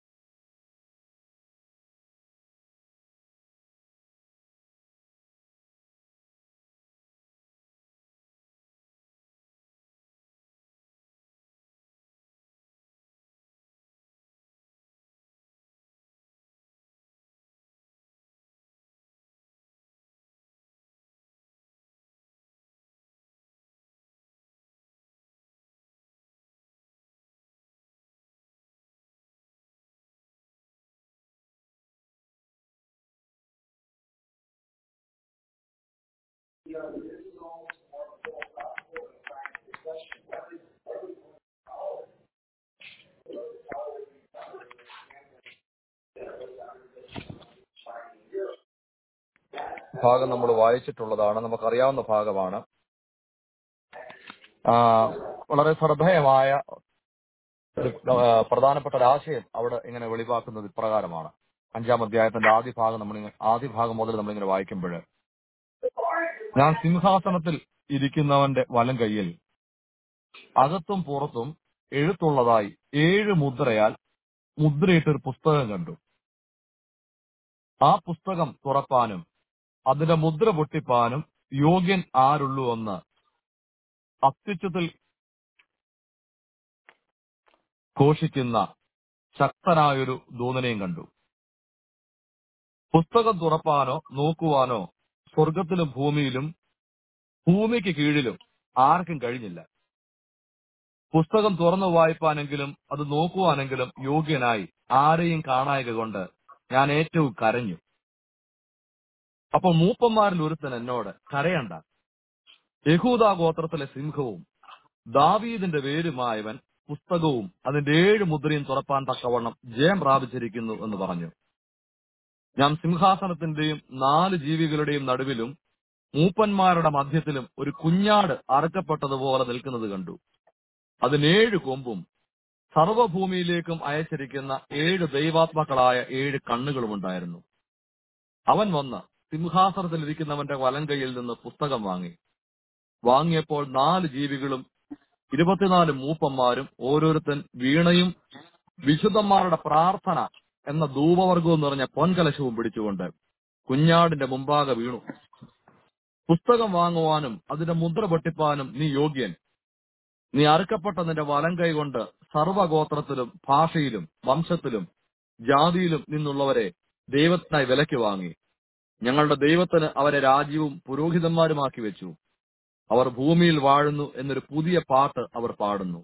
ഭാഗം നമ്മൾ വായിച്ചിട്ടുള്ളതാണ് നമുക്കറിയാവുന്ന ഭാഗമാണ് ആ, വളരെ ശ്രദ്ധേയമായ ഒരു ആ, പ്രധാനപ്പെട്ട ഒരു ആശയം അവിടെ ഇങ്ങനെ വെളിവാക്കുന്നത് ഇപ്രകാരമാണ് അഞ്ചാം അധ്യായത്തിന്റെ ആദ്യ ഭാഗം നമ്മൾ ആദ്യ ഭാഗം മുതൽ നമ്മളിങ്ങനെ വായിക്കുമ്പോൾ ഞാൻ സിംഹാസനത്തിൽ ഇരിക്കുന്നവന്റെ വലം കൈയിൽ അകത്തും പുറത്തും എഴുത്തുള്ളതായി ഏഴ് മുദ്രയാൽ മുദ്രയിട്ടൊരു പുസ്തകം കണ്ടു ആ പുസ്തകം തുറപ്പാനും അതിന്റെ മുദ്ര പൊട്ടിപ്പാനും യോഗ്യൻ ആരുള്ളൂ എന്ന് അത്യുച്ചത്തിൽ ഘോഷിക്കുന്ന ശക്തനായൊരു ദൂതനെയും കണ്ടു പുസ്തകം തുറപ്പാനോ നോക്കുവാനോ സ്വർഗത്തിലും ഭൂമിയിലും ഭൂമിക്ക് കീഴിലും ആർക്കും കഴിഞ്ഞില്ല പുസ്തകം തുറന്നു വായിപ്പാനെങ്കിലും അത് നോക്കുവാനെങ്കിലും യോഗ്യനായി ആരെയും കാണായക കൊണ്ട് ഞാൻ ഏറ്റവും കരഞ്ഞു അപ്പൊ മൂപ്പന്മാരിൽ ഒരുത്തൻ എന്നോട് കരയണ്ട യഹൂദാ ഗോത്രത്തിലെ സിംഹവും ദാവീദിന്റെ വേരുമായവൻ പുസ്തകവും അതിന്റെ ഏഴ് മുദ്രയും തുറപ്പാൻ തക്കവണ്ണം ജയം പ്രാപിച്ചിരിക്കുന്നു എന്ന് പറഞ്ഞു ഞാൻ സിംഹാസനത്തിന്റെയും നാല് ജീവികളുടെയും നടുവിലും മൂപ്പന്മാരുടെ മധ്യത്തിലും ഒരു കുഞ്ഞാട് അറുക്കപ്പെട്ടതുപോലെ നിൽക്കുന്നത് കണ്ടു അതിനേഴ് കൊമ്പും സർവഭൂമിയിലേക്കും അയച്ചിരിക്കുന്ന ഏഴ് ദൈവാത്മാക്കളായ ഏഴ് കണ്ണുകളും ഉണ്ടായിരുന്നു അവൻ വന്ന് സിംഹാസനത്തിലിരിക്കുന്നവന്റെ വലങ്കയിൽ നിന്ന് പുസ്തകം വാങ്ങി വാങ്ങിയപ്പോൾ നാല് ജീവികളും ഇരുപത്തിനാല് മൂപ്പന്മാരും ഓരോരുത്തൻ വീണയും വിശുദ്ധന്മാരുടെ പ്രാർത്ഥന എന്ന ധൂപവർഗവും നിറഞ്ഞ പൊൻകലശവും പിടിച്ചുകൊണ്ട് കുഞ്ഞാടിന്റെ മുമ്പാകെ വീണു പുസ്തകം വാങ്ങുവാനും അതിന്റെ മുദ്ര പൊട്ടിപ്പാനും നീ യോഗ്യൻ നീ അറുക്കപ്പെട്ട നിന്റെ വലം കൈകൊണ്ട് സർവഗോത്രത്തിലും ഭാഷയിലും വംശത്തിലും ജാതിയിലും നിന്നുള്ളവരെ ദൈവത്തിനായി വിലയ്ക്ക് വാങ്ങി ഞങ്ങളുടെ ദൈവത്തിന് അവരെ രാജ്യവും പുരോഹിതന്മാരുമാക്കി വെച്ചു അവർ ഭൂമിയിൽ വാഴുന്നു എന്നൊരു പുതിയ പാട്ട് അവർ പാടുന്നു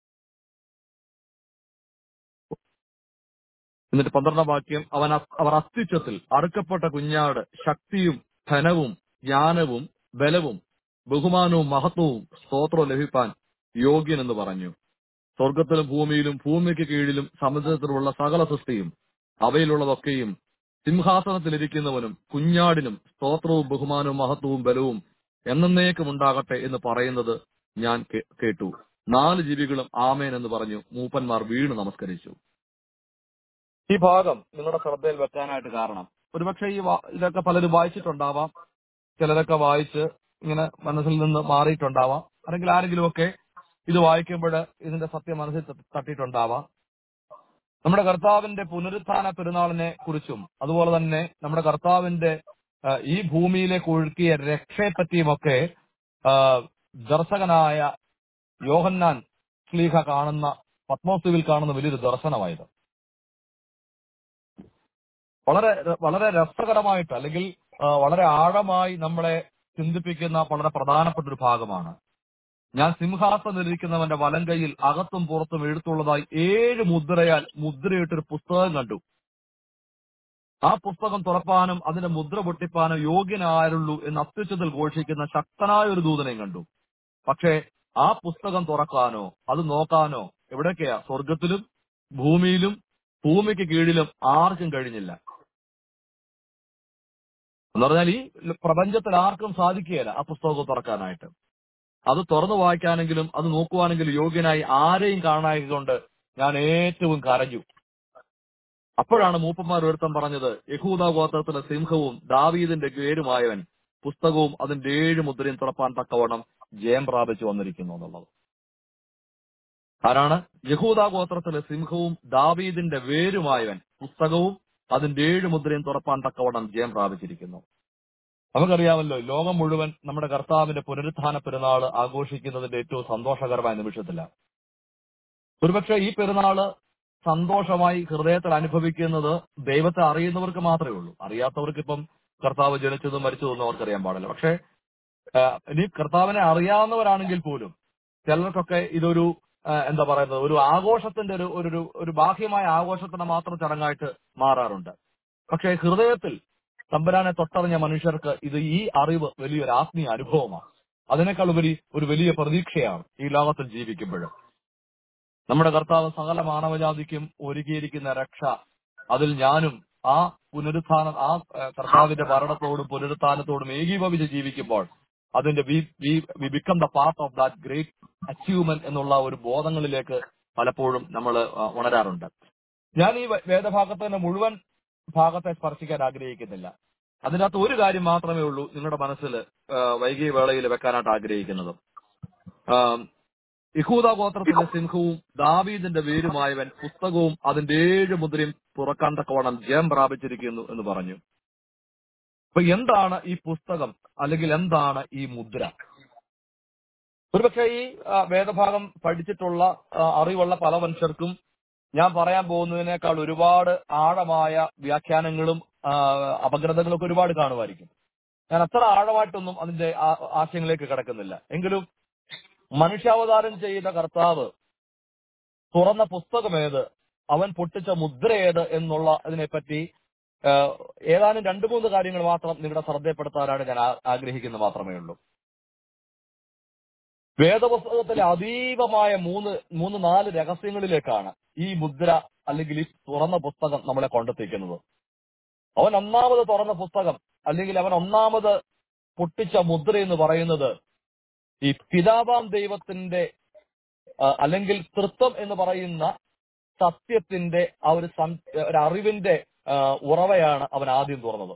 എന്നിട്ട് പന്ത്രണ്ടാം വാക്യം അവൻ അസ്- അവർ അസ്തിത്വത്തിൽ അറുക്കപ്പെട്ട കുഞ്ഞാട് ശക്തിയും ധനവും ജ്ഞാനവും ബലവും ബഹുമാനവും മഹത്വവും സ്തോത്രവും ലഭിപ്പാൻ യോഗ്യനെന്ന് പറഞ്ഞു സ്വർഗത്തിലും ഭൂമിയിലും ഭൂമിക്ക് കീഴിലും സമുദ്രത്തിലുള്ള സകല സൃഷ്ടിയും അവയിലുള്ളതൊക്കെയും സിംഹാസനത്തിലിരിക്കുന്നവനും കുഞ്ഞാടിനും സ്തോത്രവും ബഹുമാനവും മഹത്വവും ബലവും എന്നേക്കും ഉണ്ടാകട്ടെ എന്ന് പറയുന്നത് ഞാൻ കേ- കേട്ടു നാല് ജീവികളും ആമേൻ എന്ന് പറഞ്ഞു മൂപ്പന്മാർ വീണ് നമസ്കരിച്ചു ഈ ഭാഗം നിങ്ങളുടെ ശ്രദ്ധയിൽ വെക്കാനായിട്ട് കാരണം ഒരുപക്ഷെ ഈ വാ- ഇതൊക്കെ പലരും വായിച്ചിട്ടുണ്ടാവാം ചിലരൊക്കെ വായിച്ച് ഇങ്ങനെ മനസ്സിൽ നിന്ന് മാറിയിട്ടുണ്ടാവാം അല്ലെങ്കിൽ ആരെങ്കിലുമൊക്കെ ഇത് വായിക്കുമ്പോൾ ഇതിന്റെ സത്യം മനസ്സിൽ തട്ടി- തട്ടിയിട്ടുണ്ടാവാം നമ്മുടെ കർത്താവിന്റെ പുനരുത്ഥാന പെരുന്നാളിനെ കുറിച്ചും അതുപോലെ തന്നെ നമ്മുടെ കർത്താവിന്റെ ആ, ഈ ഭൂമിയിലേക്ക് ഒഴുക്കിയ രക്ഷയെപ്പറ്റിയുമൊക്കെ ആ, ദർശകനായ യോഹന്നാൻ സ്ലീഹ കാണുന്ന പത്മോസുവിൽ കാണുന്ന വലിയൊരു ദർശനമായത് വളരെ വളരെ രസകരമായിട്ട് അല്ലെങ്കിൽ ആ, വളരെ ആഴമായി നമ്മളെ ചിന്തിപ്പിക്കുന്ന വളരെ പ്രധാനപ്പെട്ട ഒരു ഭാഗമാണ് ഞാൻ സിംഹാസനിരിക്കുന്നവന്റെ വലം കൈയിൽ അകത്തും പുറത്തും എഴുത്തുള്ളതായി ഏഴ് മുദ്രയാൽ മുദ്രയിട്ടൊരു പുസ്തകം കണ്ടു ആ പുസ്തകം തുറപ്പാനും അതിന്റെ മുദ്ര പൊട്ടിപ്പാനും യോഗ്യനാരുള്ളൂ എന്ന് അത്യുച്ചത്തിൽ ഘോഷിക്കുന്ന ശക്തനായ ഒരു ദൂതനെയും കണ്ടു പക്ഷേ ആ പുസ്തകം തുറക്കാനോ അത് നോക്കാനോ എവിടൊക്കെയാ സ്വർഗത്തിലും ഭൂമിയിലും ഭൂമിക്ക് കീഴിലും ആർക്കും കഴിഞ്ഞില്ല എന്ന് പറഞ്ഞാൽ ഈ പ്രപഞ്ചത്തിൽ ആർക്കും സാധിക്കുകയില്ല ആ പുസ്തകം തുറക്കാനായിട്ട് അത് തുറന്നു വായിക്കാനെങ്കിലും അത് നോക്കുവാനെങ്കിലും യോഗ്യനായി ആരെയും കാണായതുകൊണ്ട് ഞാൻ ഏറ്റവും കരഞ്ഞു അപ്പോഴാണ് മൂപ്പന്മാർ ഒരുത്തം പറഞ്ഞത് യഹൂദ ഗോത്രത്തിലെ സിംഹവും ദാവീദിന്റെ പേരുമായവൻ പുസ്തകവും അതിന്റെ ഏഴ് മുദ്രയും തുറപ്പാൻ തക്കവണ്ണം ജയം പ്രാപിച്ചു വന്നിരിക്കുന്നു എന്നുള്ളത് ആരാണ് യഹൂദ ഗോത്രത്തിലെ സിംഹവും ദാവീദിന്റെ വേരുമായവൻ പുസ്തകവും അതിന്റെ ഏഴ് മുദ്രയും തുറപ്പാൻ തക്കവണ്ണം ജയം പ്രാപിച്ചിരിക്കുന്നു നമുക്കറിയാമല്ലോ ലോകം മുഴുവൻ നമ്മുടെ കർത്താവിന്റെ പുനരുത്ഥാന പെരുന്നാൾ ആഘോഷിക്കുന്നതിന്റെ ഏറ്റവും സന്തോഷകരമായ നിമിഷത്തിലാണ് ഒരുപക്ഷെ ഈ പെരുന്നാള് സന്തോഷമായി ഹൃദയത്തിൽ അനുഭവിക്കുന്നത് ദൈവത്തെ അറിയുന്നവർക്ക് മാത്രമേ ഉള്ളൂ അറിയാത്തവർക്ക് ഇപ്പം കർത്താവ് ജനിച്ചതും മരിച്ചതൊന്നും അവർക്കറിയാൻ പാടില്ല പക്ഷെ ആ, ഇനി കർത്താവിനെ അറിയാവുന്നവരാണെങ്കിൽ പോലും ചിലർക്കൊക്കെ ഇതൊരു ആ, എന്താ പറയുന്നത് ഒരു ആഘോഷത്തിന്റെ ഒരു ഒരു ഒരു- ഒരു ബാഹ്യമായ ആഘോഷത്തിന്റെ മാത്രം ചടങ്ങായിട്ട് മാറാറുണ്ട് പക്ഷെ ഹൃദയത്തിൽ തമ്പുരാനെ തൊട്ടറിഞ്ഞ മനുഷ്യർക്ക് ഇത് ഈ അറിവ് വലിയൊരു ആത്മീയ അനുഭവമാണ് അതിനേക്കാൾ ഉപരി ഒരു വലിയ പ്രതീക്ഷയാണ് ഈ ലോകത്തിൽ ജീവിക്കുമ്പോൾ നമ്മുടെ കർത്താവ് സകല മാനവജാതിക്കും ഒരുക്കിയിരിക്കുന്ന രക്ഷ അതിൽ ഞാനും ആ പുനരുത്ഥാന ആ ഏഹ്, കർത്താവിന്റെ ഭരണത്തോടും പുനരുത്ഥാനത്തോടും ഏകീഭവിച്ച് ജീവിക്കുമ്പോൾ അതിന്റെ we become the part of that great achievement എന്നുള്ള ഒരു ബോധങ്ങളിലേക്ക് പലപ്പോഴും നമ്മൾ ഉണരാറുണ്ട് ഞാൻ ഈ വേ- വേദഭാഗത്തിന്റെ മുഴുവൻ ഭാഗത്തെ സ്പർശിക്കാൻ ആഗ്രഹിക്കുന്നില്ല അതിനകത്ത് ഒരു കാര്യം മാത്രമേ ഉള്ളൂ നിങ്ങളുടെ മനസ്സിൽ വൈകിയ വേളയിൽ വെക്കാനായിട്ട് ആഗ്രഹിക്കുന്നത് ആം, യഹൂദ ഗോത്രത്തിന്റെ സിംഹവും ദാവീദിന്റെ വേരുമായവൻ പുസ്തകവും അതിന്റെ ഏഴ് മുദ്രയും തുറക്കാൻ തക്കവണ്ണം ജയം പ്രാപിച്ചിരിക്കുന്നു എന്ന് പറഞ്ഞു അപ്പൊ എന്താണ് ഈ പുസ്തകം അല്ലെങ്കിൽ എന്താണ് ഈ മുദ്ര ഒരുപക്ഷെ ഈ ആ, വേദഭാഗം പഠിച്ചിട്ടുള്ള ആ, അറിവുള്ള പല മനുഷ്യർക്കും ഞാൻ പറയാൻ പോകുന്നതിനേക്കാൾ ഒരുപാട് ആഴമായ വ്യാഖ്യാനങ്ങളും ആ, അപഗ്രഥങ്ങളും ഒക്കെ ഒരുപാട് കാണുമായിരിക്കും ഞാൻ അത്ര ആഴമായിട്ടൊന്നും അതിന്റെ ആ- ആശയങ്ങളിലേക്ക് കിടക്കുന്നില്ല എങ്കിലും മനുഷ്യാവതാരം ചെയ്ത കർത്താവ് തുറന്ന പുസ്തകം ഏത് അവൻ പൊട്ടിച്ച മുദ്ര ഏത് എന്നുള്ള അതിനെപ്പറ്റി ആ, ഏതാനും രണ്ടു മൂന്ന് കാര്യങ്ങൾ മാത്രം നിങ്ങളുടെ ശ്രദ്ധയപ്പെടുത്താനാണ് ഞാൻ ആ- ആഗ്രഹിക്കുന്നത് മാത്രമേ ഉള്ളൂ വേദപുസ്തകത്തിലെ അതീവമായ മൂന്ന് മൂന്ന് നാല് രഹസ്യങ്ങളിലേക്കാണ് ഈ മുദ്ര അല്ലെങ്കിൽ ഈ തുറന്ന പുസ്തകം നമ്മളെ കൊണ്ടെത്തിക്കുന്നത് അവൻ ഒന്നാമത് തുറന്ന പുസ്തകം അല്ലെങ്കിൽ അവൻ ഒന്നാമത് പൊട്ടിച്ച മുദ്ര എന്ന് പറയുന്നത് ഈ പിതാവാം ദൈവത്തിന്റെ ആ, അല്ലെങ്കിൽ തൃത്വം എന്ന് പറയുന്ന സത്യത്തിന്റെ ആ ഒരു സം- ഒരു അറിവിന്റെ ആ, ഉറവയാണ് അവൻ ആദ്യം തുറന്നത്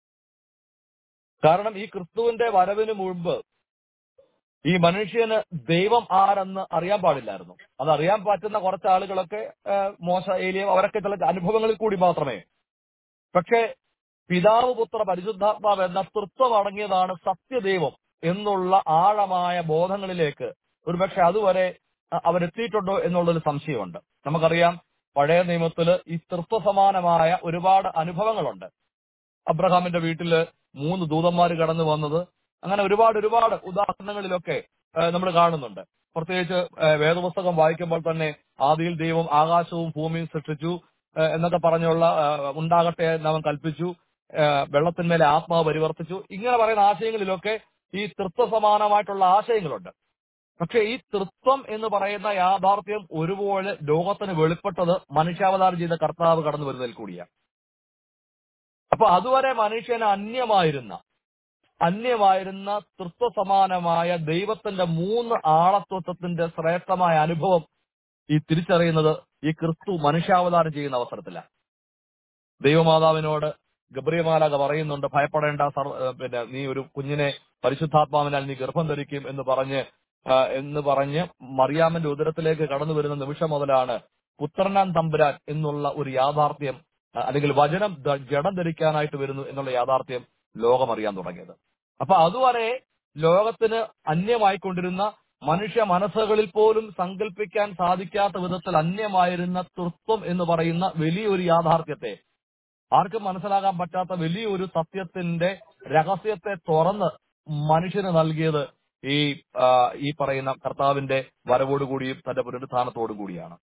കാരണം ഈ ക്രിസ്തുവിന്റെ വരവിന് മുൻപ് ഈ മനുഷ്യന് ദൈവം ആരെന്ന് അറിയാൻ പാടില്ലായിരുന്നു അത് അറിയാൻ പറ്റുന്ന കുറച്ച് ആളുകളൊക്കെ ആ, മോശ ഏലിയ അവരൊക്കെ ചില അനുഭവങ്ങളിൽ കൂടി മാത്രമേ പക്ഷേ പിതാവ് പുത്ര പരിശുദ്ധാത്മാവ് എന്ന തൃത്വം അടങ്ങിയതാണ് സത്യദൈവം എന്നുള്ള ആഴമായ ബോധങ്ങളിലേക്ക് ഒരുപക്ഷെ അതുവരെ അ- അവരെത്തിയിട്ടുണ്ടോ എന്നുള്ളൊരു സംശയമുണ്ട് നമുക്കറിയാം പഴയ നിയമത്തില് ഈ തൃത്വ സമാനമായ ഒരുപാട് അനുഭവങ്ങളുണ്ട് അബ്രഹാമിന്റെ വീട്ടില് മൂന്ന് ദൂതന്മാർ കടന്നു വന്നത് അങ്ങനെ ഒരുപാട് ഒരുപാട് ഉദാഹരണങ്ങളിലൊക്കെ നമ്മൾ കാണുന്നുണ്ട് പ്രത്യേകിച്ച് ആ, വേദപുസ്തകം വായിക്കുമ്പോൾ തന്നെ ആദിയിൽ ദൈവം ആകാശവും ഭൂമിയും സൃഷ്ടിച്ചു ആ, എന്നൊക്കെ പറഞ്ഞുള്ള ആ, ഉണ്ടാകട്ടെ എന്ന് അവൻ കൽപ്പിച്ചു ആ, വെള്ളത്തിന്മേലെ ആത്മാവ് പരിവർത്തിച്ചു ഇങ്ങനെ പറയുന്ന ആശയങ്ങളിലൊക്കെ ഈ തൃത്വ സമാനമായിട്ടുള്ള ആശയങ്ങളുണ്ട് പക്ഷെ ഈ തൃത്വം എന്ന് പറയുന്ന യാഥാർത്ഥ്യം ഒരുപോലെ ലോകത്തിന് വെളിപ്പെട്ടത് മനുഷ്യാവതാരം ചെയ്ത കർത്താവ് കടന്നു വരുന്നതിൽ കൂടിയാണ് അപ്പൊ അതുവരെ മനുഷ്യന് അന്യമായിരുന്ന അന്യമായിരുന്ന തൃത്വ സമാനമായ ദൈവത്തിന്റെ മൂന്ന് ആളത്വത്വത്തിന്റെ ശ്രേഷ്ഠമായ അനുഭവം ഈ തിരിച്ചറിയുന്നത് ഈ ക്രിസ്തു മനുഷ്യാവതാരം ചെയ്യുന്ന അവസരത്തിലാണ് ദൈവമാതാവിനോട് ഗബ്രിയമാലാക പറയുന്നുണ്ട് ഭയപ്പെടേണ്ട സർ- ഏഹ് പിന്നെ നീ ഒരു കുഞ്ഞിനെ പരിശുദ്ധാത്മാവിനാൽ നീ ഗർഭം ധരിക്കും എന്ന് പറഞ്ഞ് ആ, എന്ന് പറഞ്ഞ് മറിയാമന്റെ ഉദരത്തിലേക്ക് കടന്നു വരുന്ന നിമിഷം മുതലാണ് പുത്രനാൻ തമ്പുരാൻ എന്നുള്ള ഒരു യാഥാർത്ഥ്യം ആ, അല്ലെങ്കിൽ വചനം ദ- ജഡം ധരിക്കാനായിട്ട് വരുന്നു എന്നുള്ള യാഥാർത്ഥ്യം ലോകം അറിയാൻ തുടങ്ങിയത് അപ്പൊ അതുവരെ ലോകത്തിന് അന്യമായിക്കൊണ്ടിരുന്ന മനുഷ്യ മനസ്സുകളിൽ പോലും സങ്കല്പിക്കാൻ സാധിക്കാത്ത വിധത്തിൽ അന്യമായിരുന്ന തൃത്വം എന്ന് പറയുന്ന വലിയൊരു യാഥാർത്ഥ്യത്തെ ആർക്കും മനസ്സിലാകാൻ പറ്റാത്ത വലിയൊരു സത്യത്തിന്റെ രഹസ്യത്തെ തുറന്ന് മനുഷ്യന് നൽകിയത് ഈ ആ, ഈ പറയുന്ന കർത്താവിന്റെ വരവോടുകൂടിയും തന്റെ പുനരുത്ഥാനത്തോടും കൂടിയാണ്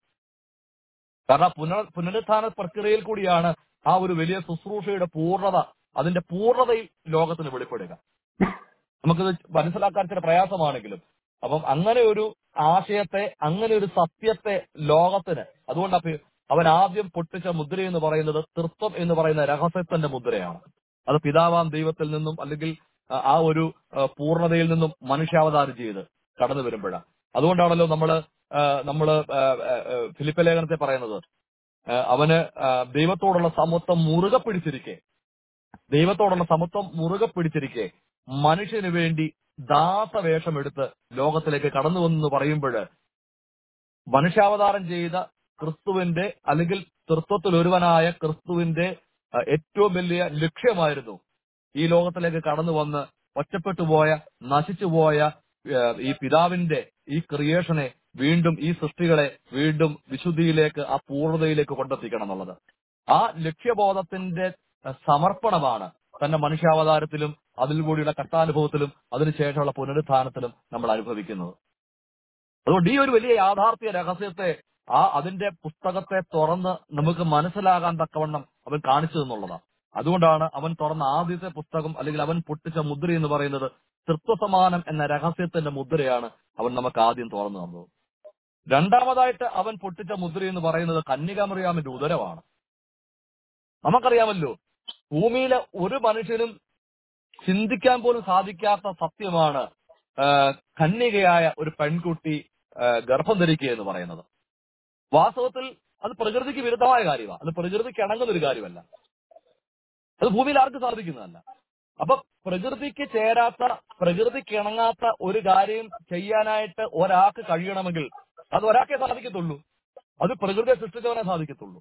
കാരണം പുനർ പുനരുത്ഥാന പ്രക്രിയയിൽ കൂടിയാണ് ആ ഒരു വലിയ ശുശ്രൂഷയുടെ പൂർണ്ണത അതിന്റെ പൂർണ്ണതയിൽ ലോകത്തിന് വെളിപ്പെടുക നമുക്കിത് മനസ്സിലാക്കാൻ ചില പ്രയാസമാണെങ്കിലും അപ്പം അങ്ങനെ ഒരു ആശയത്തെ അങ്ങനെ ഒരു സത്യത്തെ ലോകത്തിന് അതുകൊണ്ട് അപ്പൊ അവൻ ആദ്യം പൊട്ടിച്ച മുദ്ര എന്ന് പറയുന്നത് തൃത്വം എന്ന് പറയുന്ന രഹസ്യത്തിന്റെ മുദ്രയാണ് അത് പിതാവാം ദൈവത്തിൽ നിന്നും അല്ലെങ്കിൽ ആ, ആ ഒരു ആ, പൂർണ്ണതയിൽ നിന്നും മനുഷ്യാവതാരം ചെയ്ത് കടന്നു വരുമ്പോഴാണ് അതുകൊണ്ടാണല്ലോ നമ്മള് ആ, നമ്മള് ആ, ആ, ആ, ഫിലിപ്പ ലേഖനത്തെ പറയുന്നത് ആ, അവന് ആ, ദൈവത്തോടുള്ള സമത്വം മുറുകെ പിടിച്ചിരിക്കെ ദൈവത്തോടുള്ള സമത്വം മുറുകെ പിടിച്ചിരിക്കെ മനുഷ്യന് വേണ്ടി ദാസവേഷം എടുത്ത് ലോകത്തിലേക്ക് കടന്നു വന്നു പറയുമ്പോൾ മനുഷ്യാവതാരം ചെയ്ത ക്രിസ്തുവിന്റെ അല്ലെങ്കിൽ തൃത്വത്തിൽ ഒരുവനായ ക്രിസ്തുവിന്റെ ആ, ഏറ്റവും വലിയ ലക്ഷ്യമായിരുന്നു ഈ ലോകത്തിലേക്ക് കടന്നു വന്ന് ഒറ്റപ്പെട്ടു പോയ നശിച്ചുപോയ ആ, ഈ പിതാവിന്റെ ഈ ക്രിയേഷനെ വീണ്ടും ഈ സൃഷ്ടികളെ വീണ്ടും വിശുദ്ധിയിലേക്ക് ആ പൂർണ്ണതയിലേക്ക് കൊണ്ടെത്തിക്കണം എന്നുള്ളത് ആ ലക്ഷ്യബോധത്തിന്റെ ആ, സമർപ്പണമാണ് തന്റെ മനുഷ്യാവതാരത്തിലും അതിൽ കൂടിയുള്ള കഷ്ടാനുഭവത്തിലും അതിനുശേഷമുള്ള പുനരുത്ഥാനത്തിലും നമ്മൾ അനുഭവിക്കുന്നത് അതുകൊണ്ട് ഈ ഒരു വലിയ യാഥാർത്ഥ്യ രഹസ്യത്തെ ആ അതിന്റെ പുസ്തകത്തെ തുറന്ന് നമുക്ക് മനസ്സിലാകാൻ തക്കവണ്ണം അവൻ കാണിച്ചു എന്നുള്ളതാണ് അതുകൊണ്ടാണ് അവൻ തുറന്ന ആദ്യത്തെ പുസ്തകം അല്ലെങ്കിൽ അവൻ പൊട്ടിച്ച മുദ്ര എന്ന് പറയുന്നത് തൃത്വസമാനം എന്ന രഹസ്യത്തിന്റെ മുദ്രയാണ് അവൻ നമുക്ക് ആദ്യം തുറന്നു തന്നത് രണ്ടാമതായിട്ട് അവൻ പൊട്ടിച്ച മുദ്ര എന്ന് പറയുന്നത് കന്യകാമറിയാമിന്റെ ഉദരമാണ് നമുക്കറിയാമല്ലോ ഭൂമിയിലെ ഒരു മനുഷ്യനും ചിന്തിക്കാൻ പോലും സാധിക്കാത്ത സത്യമാണ് ആ, കന്യകയായ ഒരു പെൺകുട്ടി ആ, ഗർഭം ധരിക്കുക എന്ന് പറയുന്നത് വാസ്തവത്തിൽ അത് പ്രകൃതിക്ക് വിരുദ്ധമായ കാര്യമാണ് അത് പ്രകൃതിക്ക് ഇണങ്ങുന്ന ഒരു കാര്യമല്ല അത് ഭൂമിയിൽ ആർക്കും സാധിക്കുന്നതല്ല അപ്പൊ പ്രകൃതിക്ക് ചേരാത്ത പ്രകൃതിക്ക് ഇണങ്ങാത്ത ഒരു കാര്യം ചെയ്യാനായിട്ട് ഒരാൾക്ക് കഴിയണമെങ്കിൽ അത് ഒരാൾക്കേ സാധിക്കത്തുള്ളൂ അത് പ്രകൃതിയെ സൃഷ്ടിച്ചവനെ സാധിക്കത്തുള്ളൂ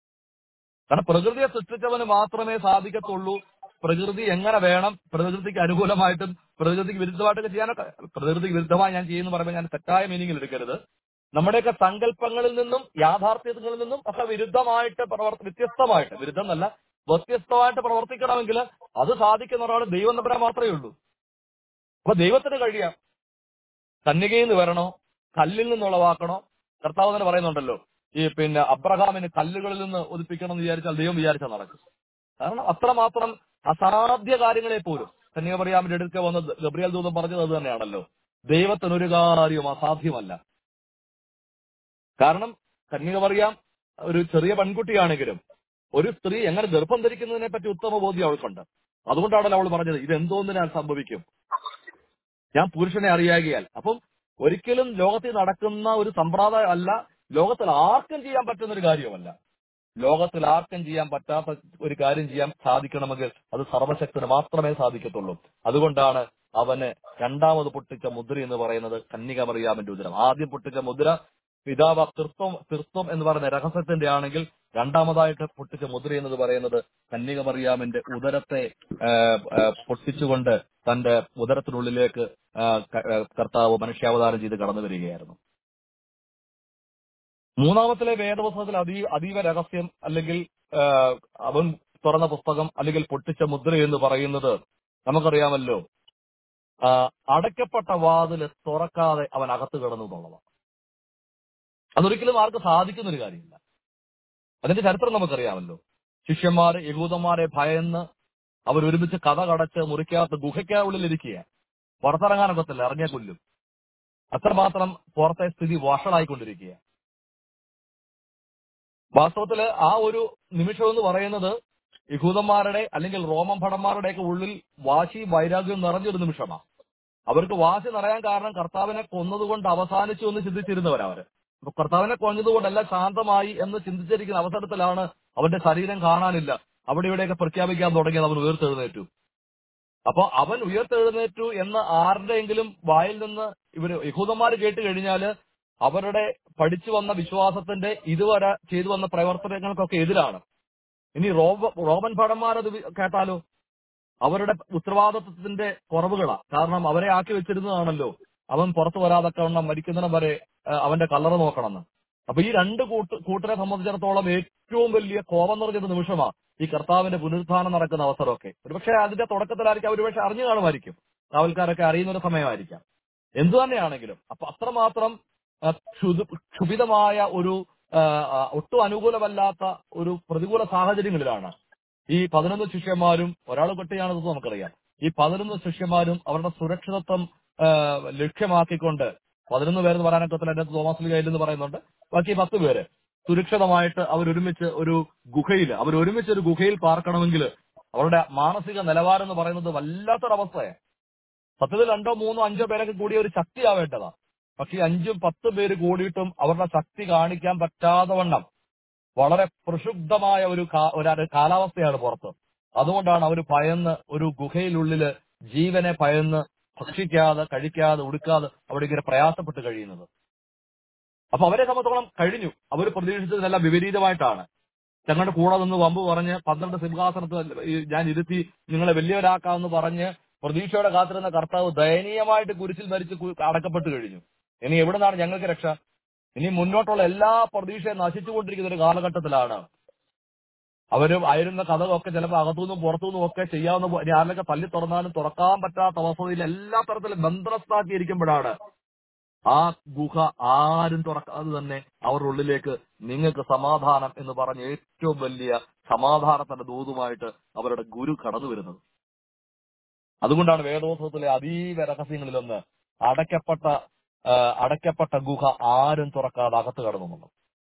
കാരണം പ്രകൃതിയെ സൃഷ്ടിച്ചവന് മാത്രമേ സാധിക്കത്തുള്ളൂ പ്രകൃതി എങ്ങനെ വേണം പ്രകൃതിക്ക് അനുകൂലമായിട്ടും പ്രകൃതിക്ക് വിരുദ്ധമായിട്ടൊക്കെ ചെയ്യാനൊക്കെ പ്രകൃതിക്ക് വിരുദ്ധമായി ഞാൻ ചെയ്യുന്നു പറയുമ്പോൾ ഞാൻ തെറ്റായ മീനിങ്ങിൽ എടുക്കരുത് നമ്മുടെയൊക്കെ സങ്കല്പങ്ങളിൽ നിന്നും യാഥാർത്ഥ്യങ്ങളിൽ നിന്നും ഒക്കെ വിരുദ്ധമായിട്ട് പ്രവർത്തി വ്യത്യസ്തമായിട്ട് വിരുദ്ധം എന്നല്ല വ്യത്യസ്തമായിട്ട് പ്രവർത്തിക്കണമെങ്കിൽ അത് സാധിക്കുന്ന ഒരാൾ ദൈവം നമ്പരാൻ മാത്രമേ ഉള്ളൂ അപ്പൊ ദൈവത്തിന് കഴിയാം കന്യകയിൽ നിന്ന് വരണോ കല്ലിൽ നിന്ന് ഉളവാക്കണോ കർത്താവ് തന്നെ പറയുന്നുണ്ടല്ലോ ഈ പിന്നെ അബ്രഹാമിന് കല്ലുകളിൽ നിന്ന് ഒതിപ്പിക്കണം എന്ന് വിചാരിച്ചാൽ ദൈവം വിചാരിച്ചാൽ നടക്കും കാരണം അത്രമാത്രം അസാധ്യ കാര്യങ്ങളെ പോലും കന്യാപറിയാമിന്റെ അടുക്ക വന്ന് ഗബ്രിയൽ ദൂതം പറഞ്ഞത് അത് തന്നെയാണല്ലോ ദൈവത്തിന് ഒരു കാര്യവും അസാധ്യമല്ല കാരണം കന്യകമറിയാം ഒരു ചെറിയ പെൺകുട്ടിയാണെങ്കിലും ഒരു സ്ത്രീ എങ്ങനെ ഗർഭം ധരിക്കുന്നതിനെ പറ്റി ഉത്തമ ബോധ്യം അവൾക്കുണ്ട് അതുകൊണ്ടാണല്ലോ അവൾ പറഞ്ഞത് ഇത് എന്തോന്നിനാൽ സംഭവിക്കും ഞാൻ പുരുഷനെ അറിയാകിയാൽ അപ്പം ഒരിക്കലും ലോകത്തിൽ നടക്കുന്ന ഒരു സമ്പ്രദായം അല്ല ലോകത്തിൽ ആർക്കും ചെയ്യാൻ പറ്റുന്ന ഒരു കാര്യമല്ല ലോകത്തിൽ ആർക്കും ചെയ്യാൻ പറ്റാത്ത ഒരു കാര്യം ചെയ്യാൻ സാധിക്കണമെങ്കിൽ അത് സർവശക്തന് മാത്രമേ സാധിക്കത്തുള്ളൂ അതുകൊണ്ടാണ് അവന് രണ്ടാമത് പൊട്ടിച്ച മുദ്ര എന്ന് പറയുന്നത് കന്യകമറിയാമിന്റെ ഉദരം ആദ്യം പൊട്ടിച്ച മുദ്ര പിതാവ് തൃത്വം തൃത്വം എന്ന് പറയുന്ന രഹസ്യത്തിന്റെ ആണെങ്കിൽ രണ്ടാമതായിട്ട് പൊട്ടിച്ച മുദ്ര എന്നത് പറയുന്നത് കന്യകമറിയാമിന്റെ ഉദരത്തെ ആ, ആ, പൊട്ടിച്ചുകൊണ്ട് തന്റെ ഉദരത്തിനുള്ളിലേക്ക് ആ, ക- ആ, കർത്താവ് മനുഷ്യാവതാരം ചെയ്ത് കടന്നു വരികയായിരുന്നു മൂന്നാമത്തിലെ വേദപുസ്തകത്തിൽ അതീ അതീവ രഹസ്യം അല്ലെങ്കിൽ ആ, അവൻ തുറന്ന പുസ്തകം അല്ലെങ്കിൽ പൊട്ടിച്ച മുദ്ര എന്ന് പറയുന്നത് നമുക്കറിയാമല്ലോ ആ, അടയ്ക്കപ്പെട്ട വാതില് തുറക്കാതെ അവൻ അകത്ത് കിടന്നു എന്നുള്ളതാണ് അതൊരിക്കലും ആർക്കും സാധിക്കുന്ന ഒരു കാര്യമില്ല അതിന്റെ ചരിത്രം നമുക്കറിയാമല്ലോ ശിഷ്യന്മാര് യഹൂദന്മാരെ ഭയന്ന് അവർ ഒരുമിച്ച് കഥ കടച്ച് മുറിക്കകത്ത് ഗുഹയ്ക്കുള്ളിൽ ഇരിക്കുക പുറത്തിറങ്ങാനൊക്കത്തില്ല ഇറങ്ങിയ കൊല്ലും അത്രമാത്രം പുറത്തെ സ്ഥിതി വഷളായിക്കൊണ്ടിരിക്കുക വാസ്തവത്തില് ആ ഒരു നിമിഷം എന്ന് പറയുന്നത് യഹൂദന്മാരുടെ അല്ലെങ്കിൽ റോമൻ ഭടന്മാരുടെയൊക്കെ ഉള്ളിൽ വാശി വൈരാഗ്യം നിറഞ്ഞൊരു നിമിഷമാണ് അവർക്ക് വാശി നിറയാൻ കാരണം കർത്താവിനെ കൊന്നതുകൊണ്ട് അവസാനിച്ചു എന്ന് ചിന്തിച്ചിരുന്നവരവര് അപ്പൊ കർത്താവിനെ കൊന്നതുകൊണ്ടല്ല ശാന്തമായി എന്ന് ചിന്തിച്ചിരിക്കുന്ന അവസരത്തിലാണ് അവന്റെ ശരീരം കാണാനില്ല അവിടെ ഇവിടെയൊക്കെ പ്രഖ്യാപിക്കാൻ തുടങ്ങിയത് അവൻ ഉയർത്തെഴുന്നേറ്റു അപ്പൊ അവൻ ഉയർത്തെഴുന്നേറ്റു എന്ന് ആരുടെയെങ്കിലും വായിൽ നിന്ന് ഇവര് യഹൂദന്മാർ കേട്ട് കഴിഞ്ഞാല് അവരുടെ പഠിച്ചു വന്ന വിശ്വാസത്തിന്റെ ഇതുവരെ ചെയ്തു വന്ന പ്രവർത്തനങ്ങൾക്കൊക്കെ എതിരാണ് ഇനി റോമ റോമൻ ഭടന്മാരത് വി- കേട്ടാലോ അവരുടെ ഉത്തരവാദിത്വത്തിന്റെ കുറവുകളാ കാരണം അവരെ ആക്കി വെച്ചിരുന്നതാണല്ലോ അവൻ പുറത്തു വരാതൊക്കെ മരിക്കുന്നതിനും വരെ ആ, അവന്റെ കല്ലറ നോക്കണമെന്ന് അപ്പൊ ഈ രണ്ട് കൂട്ട് കൂട്ടരെ സംബന്ധിച്ചിടത്തോളം ഏറ്റവും വലിയ കോപം നിറഞ്ഞൊരു നിമിഷമാണ് ഈ കർത്താവിന്റെ പുനരുത്ഥാനം നടക്കുന്ന അവസരമൊക്കെ ഒരുപക്ഷെ അതിന്റെ തുടക്കത്തിലായിരിക്കും ഒരുപക്ഷെ അറിഞ്ഞു കാണുമായിരിക്കും കാവൽക്കാരൊക്കെ അറിയുന്ന ഒരു സമയമായിരിക്കാം എന്തു തന്നെയാണെങ്കിലും അപ്പൊ അത്രമാത്രം ആ, ക്ഷുതി- ക്ഷുഭിതമായ ഒരു ആ, ആ, ഒട്ടും അനുകൂലമല്ലാത്ത ഒരു പ്രതികൂല സാഹചര്യങ്ങളിലാണ് ഈ പതിനൊന്ന് ശിഷ്യന്മാരും ഒരാൾ കുട്ടിയാണെന്ന് നമുക്കറിയാം ഈ പതിനൊന്ന് ശിഷ്യന്മാരും അവരുടെ സുരക്ഷിതത്വം ആ, ലക്ഷ്യമാക്കിക്കൊണ്ട് പതിനൊന്ന് പേരെന്ന് പറയാനൊക്കത്തില്ല അതിനകത്ത് തോമസ് ലീഗയിൽ എന്ന് പറയുന്നുണ്ട് ബാക്കി പത്ത് പേര് സുരക്ഷിതമായിട്ട് അവരൊരുമിച്ച് ഒരു ഗുഹയിൽ അവരൊരുമിച്ച് ഒരു ഗുഹയിൽ പാർക്കണമെങ്കിൽ അവരുടെ മാനസിക നിലവാരം എന്ന് പറയുന്നത് വല്ലാത്തൊരവസ്ഥയാണ് സത്യത്തിൽ രണ്ടോ മൂന്നോ അഞ്ചോ പേരൊക്കെ കൂടിയ ഒരു ശക്തിയാവേണ്ടതാ പക്ഷെ ഈ അഞ്ചും പത്ത് പേര് കൂടിയിട്ടും അവരുടെ ശക്തി കാണിക്കാൻ പറ്റാതെ വണ്ണം വളരെ പ്രക്ഷുബ്ധമായ ഒരു കാ- ഒരു അര- കാലാവസ്ഥയാണ് പുറത്ത് അതുകൊണ്ടാണ് അവർ ഭയന്ന് ഒരു ഗുഹയിലുള്ളില് ജീവനെ ഭയന്ന് ഭക്ഷിക്കാതെ കഴിക്കാതെ ഉടുക്കാതെ അവിടെ ഇങ്ങനെ പ്രയാസപ്പെട്ട് കഴിയുന്നത് അപ്പൊ അവരെ സംബന്ധിച്ചോളം കഴിഞ്ഞു അവർ പ്രതീക്ഷിച്ചതിനെല്ലാം വിപരീതമായിട്ടാണ് ഞങ്ങളുടെ കൂടെ നിന്ന് വമ്പ് പറഞ്ഞ് പന്ത്രണ്ട് സിംഹാസനത്തിൽ ഈ ഞാൻ ഇരുത്തി നിങ്ങളെ വലിയവരാക്കാമെന്ന് പറഞ്ഞ് പ്രതീക്ഷയോടെ കാത്തിരുന്ന കർത്താവ് ദയനീയമായിട്ട് കുരിശിൽ മരിച്ച് കു- അടക്കപ്പെട്ട് കഴിഞ്ഞു ഇനി എവിടുന്നാണ് ഞങ്ങൾക്ക് രക്ഷ ഇനി മുന്നോട്ടുള്ള എല്ലാ പ്രതീക്ഷയും നശിച്ചുകൊണ്ടിരിക്കുന്ന ഒരു കാലഘട്ടത്തിലാണ് അവരും ആയിരുന്ന കഥകളൊക്കെ ചിലപ്പോൾ അകത്തുനിന്നും പുറത്തുനിന്നും ഒക്കെ ചെയ്യാവുന്ന പോ- ഇനി ആരിലൊക്കെ തല്ലി തുറന്നാലും തുറക്കാൻ പറ്റാത്ത അവസ്ഥയിൽ എല്ലാ തരത്തിലും ബന്ധനസ്ഥാക്കിയിരിക്കുമ്പോഴാണ് ആ ഗുഹ ആരും തുറക്കാതെ തന്നെ അവരുടെ ഉള്ളിലേക്ക് നിങ്ങൾക്ക് സമാധാനം എന്ന് പറഞ്ഞ ഏറ്റവും വലിയ സമാധാനത്തിന്റെ ദൂതുമായിട്ട് അവരുടെ ഗുരു കടന്നു വരുന്നത് അതുകൊണ്ടാണ് വേദോത്സവത്തിലെ അതീവ രഹസ്യങ്ങളിലൊന്ന് അടയ്ക്കപ്പെട്ട ആ, അടയ്ക്കപ്പെട്ട ഗുഹ ആരും തുറക്കാതെ അകത്ത് കടന്നു എന്നുള്ളത്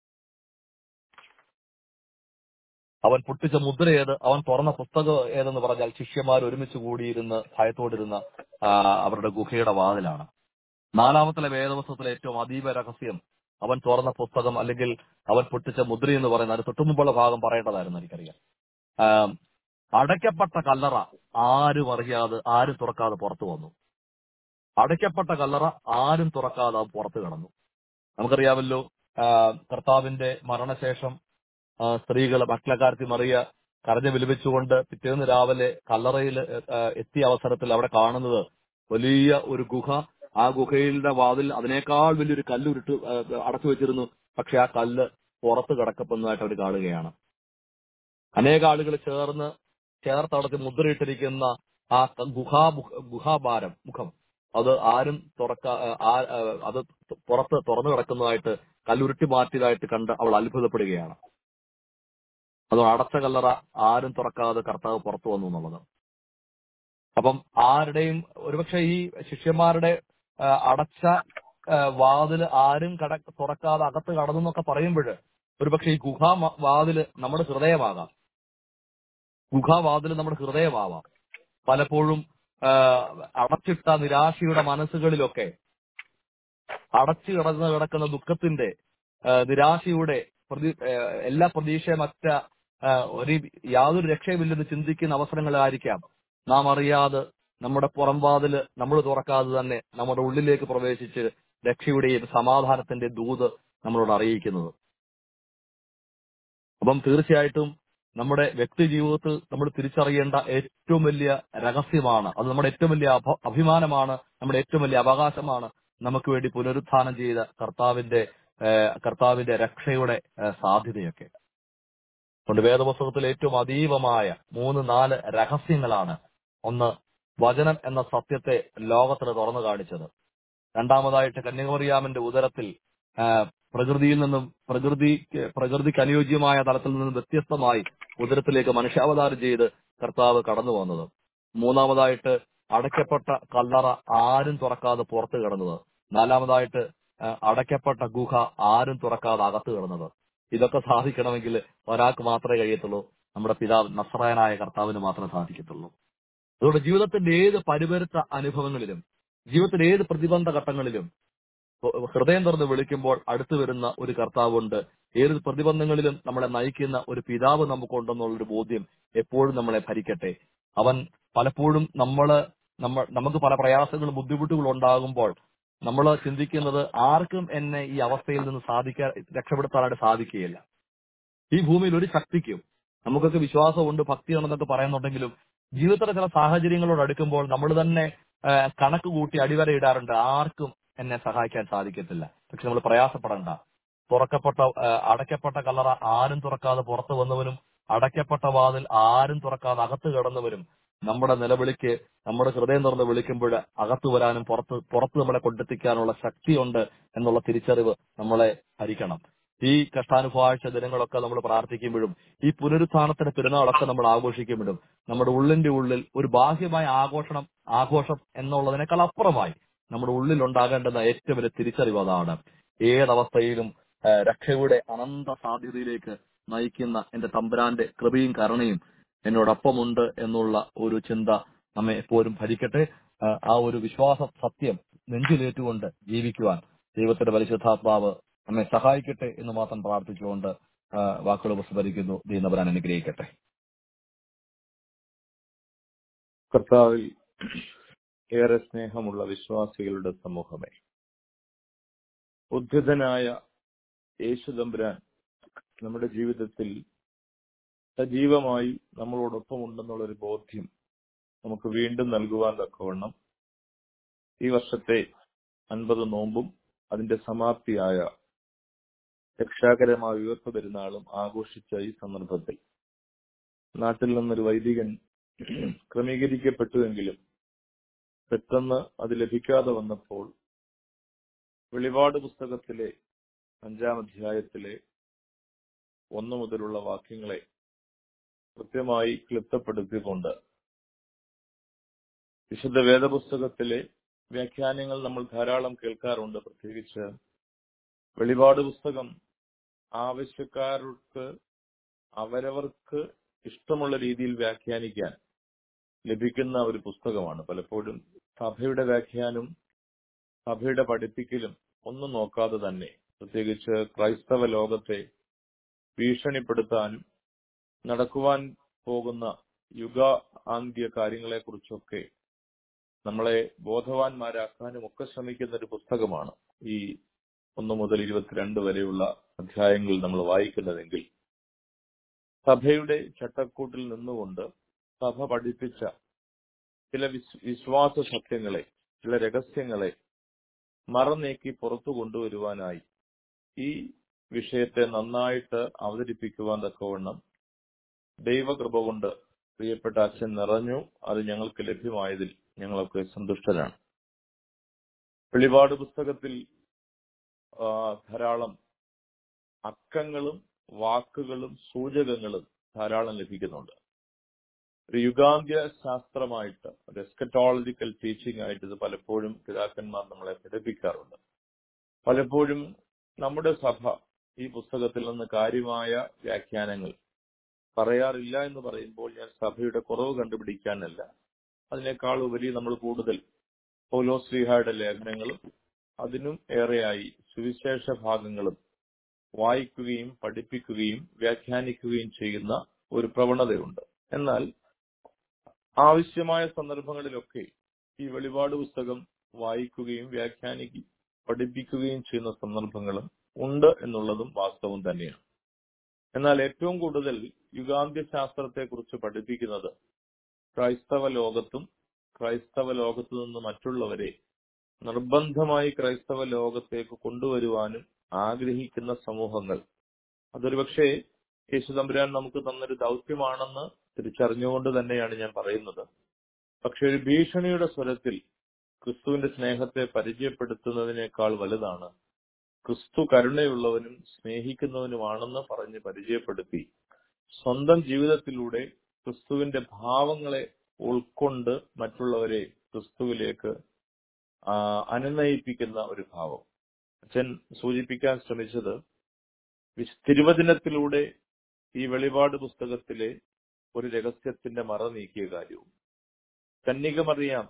അവൻ പൊട്ടിച്ച മുദ്ര ഏത് അവൻ തുറന്ന പുസ്തകം ഏതെന്ന് പറഞ്ഞാൽ ശിഷ്യന്മാർ ഒരുമിച്ച് കൂടിയിരുന്ന് ഭയത്തോടിരുന്ന ആ, അവരുടെ ഗുഹയുടെ വാതിലാണ് നാലാമത്തെ വേദവസ്തുത്തിലെ ഏറ്റവും അതീവ രഹസ്യം അവൻ തുറന്ന പുസ്തകം അല്ലെങ്കിൽ അവൻ പൊട്ടിച്ച മുദ്ര എന്ന് പറയുന്ന അതിന് തൊട്ടുമുമ്പുള്ള ഭാഗം പറയേണ്ടതായിരുന്നു എനിക്കറിയാം ആ, അടയ്ക്കപ്പെട്ട കല്ലറ ആരും അറിയാതെ ആരും തുറക്കാതെ പുറത്തു വന്നു അടയ്ക്കപ്പെട്ട കല്ലറ ആരും തുറക്കാതെ അത് പുറത്തു കടന്നു നമുക്കറിയാമല്ലോ ആ, കർത്താവിന്റെ മരണശേഷം ആ, സ്ത്രീകൾ മക്കളക്കാരത്തി മറിയ കരഞ്ഞു വിലപിച്ചുകൊണ്ട് പിറ്റേന്ന് രാവിലെ കല്ലറയിൽ ആ, എത്തിയ അവസരത്തിൽ അവിടെ കാണുന്നത് വലിയ ഒരു ഗുഹ ആ ഗുഹയുടെ വാതിൽ അതിനേക്കാൾ വലിയൊരു കല്ല് ഉരുട്ട് ആ, അടച്ചു വെച്ചിരുന്നു പക്ഷെ ആ കല്ല് പുറത്ത് കിടക്കപ്പെടുന്നതായിട്ട് അവർ കാണുകയാണ് അനേക ആളുകൾ ചേർന്ന് ചേർത്തടച്ച് മുദ്രയിട്ടിരിക്കുന്ന ആ ഗുഹാ ഗുഹാഭാരം മുഖം അത് ആരും തുറക്ക ആ- ആ, അത് പുറത്ത് തുറന്നു കിടക്കുന്നതായിട്ട് കല്ലുരുട്ടി മാറ്റിയതായിട്ട് കണ്ട് അവൾ അത്ഭുതപ്പെടുകയാണ് അത് അടച്ച കല്ലറ ആരും തുറക്കാതെ കർത്താവ് പുറത്തു വന്നു എന്നുള്ളത് അപ്പം ആരുടെയും ഒരുപക്ഷെ ഈ ശിഷ്യന്മാരുടെ ആ, അടച്ച ആ, വാതില് ആരും കട തുറക്കാതെ അകത്ത് കടന്നു എന്നൊക്കെ പറയുമ്പോൾ ഒരുപക്ഷെ ഈ ഗുഹാ മ- വാതില് നമ്മുടെ ഹൃദയമാകാം ഗുഹാവാതിൽ നമ്മുടെ ഹൃദയമാവാം പലപ്പോഴും ആ, അടച്ചിട്ട നിരാശയുടെ മനസ്സുകളിലൊക്കെ അടച്ചു കിടന്ന് കിടക്കുന്ന ദുഃഖത്തിന്റെ ആ, നിരാശയുടെ പ്രതി ആ, എല്ലാ പ്രതീക്ഷയും അറ്റ ആ, ഒരു യാതൊരു രക്ഷയുമില്ലെന്ന് ചിന്തിക്കുന്ന അവസരങ്ങളായിരിക്കാം നാം അറിയാതെ നമ്മുടെ പുറംവാതില് നമ്മൾ തുറക്കാതെ തന്നെ നമ്മുടെ ഉള്ളിലേക്ക് പ്രവേശിച്ച് രക്ഷയുടെയും സമാധാനത്തിന്റെ ദൂത് നമ്മളോട് അറിയിക്കുന്നത് അപ്പം തീർച്ചയായിട്ടും നമ്മുടെ വ്യക്തി ജീവിതത്തിൽ നമ്മൾ തിരിച്ചറിയേണ്ട ഏറ്റവും വലിയ രഹസ്യമാണ് അത് നമ്മുടെ ഏറ്റവും വലിയ അഭ- അഭിമാനമാണ് നമ്മുടെ ഏറ്റവും വലിയ അവകാശമാണ് നമുക്ക് വേണ്ടി പുനരുത്ഥാനം ചെയ്ത കർത്താവിന്റെ ഏഹ്, കർത്താവിന്റെ രക്ഷയുടെ ഏഹ്, സാധ്യതയൊക്കെ അതുകൊണ്ട് വേദപുസ്തകത്തിൽ ഏറ്റവും അതീവമായ മൂന്ന് നാല് രഹസ്യങ്ങളാണ് ഒന്ന് വചനം എന്ന സത്യത്തെ ലോകത്തിന് തുറന്നു കാണിച്ചത് രണ്ടാമതായിട്ട് കന്യാകുമറിയാമിന്റെ ഉദരത്തിൽ ആ, പ്രകൃതിയിൽ നിന്നും പ്രകൃതി പ്രകൃതിക്ക് അനുയോജ്യമായ തലത്തിൽ നിന്നും വ്യത്യസ്തമായി ഉദരത്തിലേക്ക് മനുഷ്യാവതാരം ചെയ്ത് കർത്താവ് കടന്നു വന്നത് മൂന്നാമതായിട്ട് അടയ്ക്കപ്പെട്ട കല്ലറ ആരും തുറക്കാതെ പുറത്തു കിടന്നത് നാലാമതായിട്ട് ആ, അടയ്ക്കപ്പെട്ട ഗുഹ ആരും തുറക്കാതെ അകത്ത് കിടന്നത് ഇതൊക്കെ സാധിക്കണമെങ്കിൽ ഒരാൾക്ക് മാത്രമേ കഴിയത്തുള്ളൂ നമ്മുടെ പിതാവ് നസ്രായനായ കർത്താവിന് മാത്രമേ സാധിക്കത്തുള്ളൂ അതുകൊണ്ട് ജീവിതത്തിന്റെ ഏത് പരിപരുത്ത അനുഭവങ്ങളിലും ജീവിതത്തിന്റെ ഏത് പ്രതിബന്ധ ഘട്ടങ്ങളിലും ഹൃദയം തുറന്ന് വിളിക്കുമ്പോൾ അടുത്തു വരുന്ന ഒരു കർത്താവുണ്ട് ഏത് പ്രതിബന്ധങ്ങളിലും നമ്മളെ നയിക്കുന്ന ഒരു പിതാവ് നമുക്കുണ്ടെന്നുള്ളൊരു ബോധ്യം എപ്പോഴും നമ്മളെ ഭരിക്കട്ടെ അവൻ പലപ്പോഴും നമ്മള് നമ്മ നമുക്ക് പല പ്രയാസങ്ങളും ബുദ്ധിമുട്ടുകളും ഉണ്ടാകുമ്പോൾ നമ്മൾ ചിന്തിക്കുന്നത് ആർക്കും എന്നെ ഈ അവസ്ഥയിൽ നിന്ന് സാധിക്കാൻ രക്ഷപ്പെടുത്താനായിട്ട് സാധിക്കുകയില്ല ഈ ഭൂമിയിൽ ഒരു ശക്തിക്കും നമുക്കൊക്കെ വിശ്വാസമുണ്ട് ഭക്തിയാണെന്നൊക്കെ പറയുന്നുണ്ടെങ്കിലും ജീവിതത്തിലെ ചില സാഹചര്യങ്ങളോട് അടുക്കുമ്പോൾ നമ്മൾ തന്നെ ആ, കണക്ക് കൂട്ടി അടിവരയിടാറുണ്ട് ആർക്കും എന്നെ സഹായിക്കാൻ സാധിക്കത്തില്ല പക്ഷെ നമ്മൾ പ്രയാസപ്പെടണ്ട തുറക്കപ്പെട്ട ആ, അടയ്ക്കപ്പെട്ട കല്ലറ ആരും തുറക്കാതെ പുറത്തു വന്നവനും അടയ്ക്കപ്പെട്ട വാതിൽ ആരും തുറക്കാതെ അകത്ത് കടന്നു വരും നമ്മുടെ നിലവിളിക്ക് നമ്മുടെ ഹൃദയം തുറന്ന് വിളിക്കുമ്പോൾ അകത്ത് വരാനും പുറത്ത് പുറത്ത് നമ്മളെ കൊണ്ടെത്തിക്കാനുള്ള ശക്തിയുണ്ട് എന്നുള്ള തിരിച്ചറിവ് നമ്മളെ ഭരിക്കണം ഈ കഷ്ടാനുഭവാഴ്ച ദിനങ്ങളൊക്കെ നമ്മൾ പ്രാർത്ഥിക്കുമ്പോഴും ഈ പുനരുത്ഥാനത്തിന്റെ പെരുന്നാളൊക്കെ നമ്മൾ ആഘോഷിക്കുമ്പോഴും നമ്മുടെ ഉള്ളിന്റെ ഉള്ളിൽ ഒരു ബാഹ്യമായ ആഘോഷണം ആഘോഷം എന്നുള്ളതിനേക്കാൾ അപ്പുറമായി നമ്മുടെ ഉള്ളിൽ ഉണ്ടാകേണ്ടുന്ന ഏറ്റവും വലിയ തിരിച്ചറിവ് അതാണ് ഏതവസ്ഥയിലും ആ, രക്ഷയുടെ അനന്ത സാധ്യതയിലേക്ക് നയിക്കുന്ന എന്റെ തമ്പുരാന്റെ കൃപയും കരുണയും എന്നോടൊപ്പമുണ്ട് എന്നുള്ള ഒരു ചിന്ത നമ്മെ എപ്പോഴും ഭരിക്കട്ടെ ആ, ആ ഒരു വിശ്വാസ സത്യം നെഞ്ചിലേറ്റുകൊണ്ട് ജീവിക്കുവാൻ ദൈവത്തിന്റെ പരിശുദ്ധാത്മാവ് നമ്മെ സഹായിക്കട്ടെ എന്ന് മാത്രം പ്രാർത്ഥിച്ചുകൊണ്ട് ആ, വാക്കുകൾ ഉപസ്മരിക്കുന്നു ദീനപരാൻ അനുഗ്രഹിക്കട്ടെ കർത്താവിൽ ഏറെ സ്നേഹമുള്ള വിശ്വാസികളുടെ സമൂഹമേ ഉദ്ധിതനായ യേശുദമ്പുരാൻ നമ്മുടെ ജീവിതത്തിൽ സജീവമായി നമ്മളോടൊപ്പം ഉണ്ടെന്നുള്ള ഒരു ബോധ്യം നമുക്ക് വീണ്ടും നൽകുവാൻ തക്കവണ്ണം ഈ വർഷത്തെ അൻപത് നോമ്പും അതിന്റെ സമാപ്തിയായ രക്ഷാകരമായ ഉയർപ്പ് പെരുന്നാളും ആഘോഷിച്ച ഈ സന്ദർഭത്തിൽ നാട്ടിൽ നിന്നൊരു വൈദികൻ ക്രമീകരിക്കപ്പെട്ടുവെങ്കിലും പെട്ടെന്ന് അത് ലഭിക്കാതെ വന്നപ്പോൾ വെളിപാട് പുസ്തകത്തിലെ അഞ്ചാം അധ്യായത്തിലെ ഒന്ന് മുതലുള്ള വാക്യങ്ങളെ കൃത്യമായി ക്ലിപ്തപ്പെടുത്തിക്കൊണ്ട് വിശുദ്ധ വേദപുസ്തകത്തിലെ വ്യാഖ്യാനങ്ങൾ നമ്മൾ ധാരാളം കേൾക്കാറുണ്ട് പ്രത്യേകിച്ച് വെളിപാട് പുസ്തകം ആവശ്യക്കാർക്ക് അവരവർക്ക് ഇഷ്ടമുള്ള രീതിയിൽ വ്യാഖ്യാനിക്കാൻ ലഭിക്കുന്ന ഒരു പുസ്തകമാണ് പലപ്പോഴും സഭയുടെ വ്യാഖ്യാനം സഭയുടെ പഠിപ്പിക്കലും ഒന്നും നോക്കാതെ തന്നെ പ്രത്യേകിച്ച് ക്രൈസ്തവ ലോകത്തെ ഭീഷണിപ്പെടുത്താനും നടക്കുവാൻ പോകുന്ന യുഗ ആന്ത്യ കാര്യങ്ങളെക്കുറിച്ചൊക്കെ നമ്മളെ ബോധവാന്മാരാക്കാനും ഒക്കെ ശ്രമിക്കുന്ന ഒരു പുസ്തകമാണ് ഈ ഒന്ന് മുതൽ ഇരുപത്തിരണ്ട് വരെയുള്ള അധ്യായങ്ങളിൽ നമ്മൾ വായിക്കുന്നതെങ്കിൽ സഭയുടെ ചട്ടക്കൂട്ടിൽ നിന്നുകൊണ്ട് സഭ പഠിപ്പിച്ച ചില വിസ് വിശ്വാസ സത്യങ്ങളെ ചില രഹസ്യങ്ങളെ മറനീക്കി പുറത്തു കൊണ്ടുവരുവാനായി ഈ വിഷയത്തെ നന്നായിട്ട് അവതരിപ്പിക്കുവാൻ തക്കവണ്ണം ദൈവകൃപ കൊണ്ട് പ്രിയപ്പെട്ട അച്ഛൻ നിറഞ്ഞു അത് ഞങ്ങൾക്ക് ലഭ്യമായതിൽ ഞങ്ങളൊക്കെ സന്തുഷ്ടരാണ് വെളിപാട് പുസ്തകത്തിൽ ആ, ധാരാളം അക്കങ്ങളും വാക്കുകളും സൂചകങ്ങളും ധാരാളം ലഭിക്കുന്നുണ്ട് ഒരു യുഗാന്ത്യ ശാസ്ത്രമായിട്ട് ഒരു എസ്കറ്റോളജിക്കൽ ടീച്ചിങ് ആയിട്ട് ഇത് പലപ്പോഴും പിതാക്കന്മാർ നമ്മളെ പഠിപ്പിക്കാറുണ്ട് പലപ്പോഴും നമ്മുടെ സഭ ഈ പുസ്തകത്തിൽ നിന്ന് കാര്യമായ വ്യാഖ്യാനങ്ങൾ പറയാറില്ല എന്ന് പറയുമ്പോൾ ഞാൻ സഭയുടെ കുറവ് കണ്ടുപിടിക്കാനല്ല അതിനേക്കാൾ ഉപരി നമ്മൾ കൂടുതൽ പൗലോശ്രീഹയുടെ ലേഖനങ്ങളും അതിനും ഏറെയായി സുവിശേഷ ഭാഗങ്ങളും വായിക്കുകയും പഠിപ്പിക്കുകയും വ്യാഖ്യാനിക്കുകയും ചെയ്യുന്ന ഒരു പ്രവണതയുണ്ട് എന്നാൽ ആവശ്യമായ സന്ദർഭങ്ങളിലൊക്കെ ഈ വെളിപാട് പുസ്തകം വായിക്കുകയും വ്യാഖ്യാനിക്കുകയും പഠിപ്പിക്കുകയും ചെയ്യുന്ന സന്ദർഭങ്ങളും ഉണ്ട് എന്നുള്ളതും വാസ്തവം തന്നെയാണ് എന്നാൽ ഏറ്റവും കൂടുതൽ യുഗാന്ത്യ ശാസ്ത്രത്തെ കുറിച്ച് പഠിപ്പിക്കുന്നത് ക്രൈസ്തവ ലോകത്തും ക്രൈസ്തവ ലോകത്തു നിന്ന് മറ്റുള്ളവരെ നിർബന്ധമായി ക്രൈസ്തവ ലോകത്തേക്ക് കൊണ്ടുവരുവാനും ആഗ്രഹിക്കുന്ന സമൂഹങ്ങൾ അതൊരുപക്ഷെ യേശു തമ്പുരാൻ നമുക്ക് തന്നൊരു ദൗത്യമാണെന്ന് തിരിച്ചറിഞ്ഞുകൊണ്ട് തന്നെയാണ് ഞാൻ പറയുന്നത് പക്ഷെ ഒരു ഭീഷണിയുടെ സ്വരത്തിൽ ക്രിസ്തുവിന്റെ സ്നേഹത്തെ പരിചയപ്പെടുത്തുന്നതിനേക്കാൾ വലുതാണ് ക്രിസ്തു കരുണയുള്ളവനും സ്നേഹിക്കുന്നവനുമാണെന്ന് പറഞ്ഞ് പരിചയപ്പെടുത്തി സ്വന്തം ജീവിതത്തിലൂടെ ക്രിസ്തുവിന്റെ ഭാവങ്ങളെ ഉൾക്കൊണ്ട് മറ്റുള്ളവരെ ക്രിസ്തുവിലേക്ക് ആ, അനുനയിപ്പിക്കുന്ന ഒരു ഭാവം അച്ഛൻ സൂചിപ്പിക്കാൻ ശ്രമിച്ചത് വിശ്- തിരുവചനത്തിലൂടെ ഈ വെളിപാട് പുസ്തകത്തിലെ ഒരു രഹസ്യത്തിന്റെ മറ നീക്കിയ കാര്യവും കന്യകമറിയാം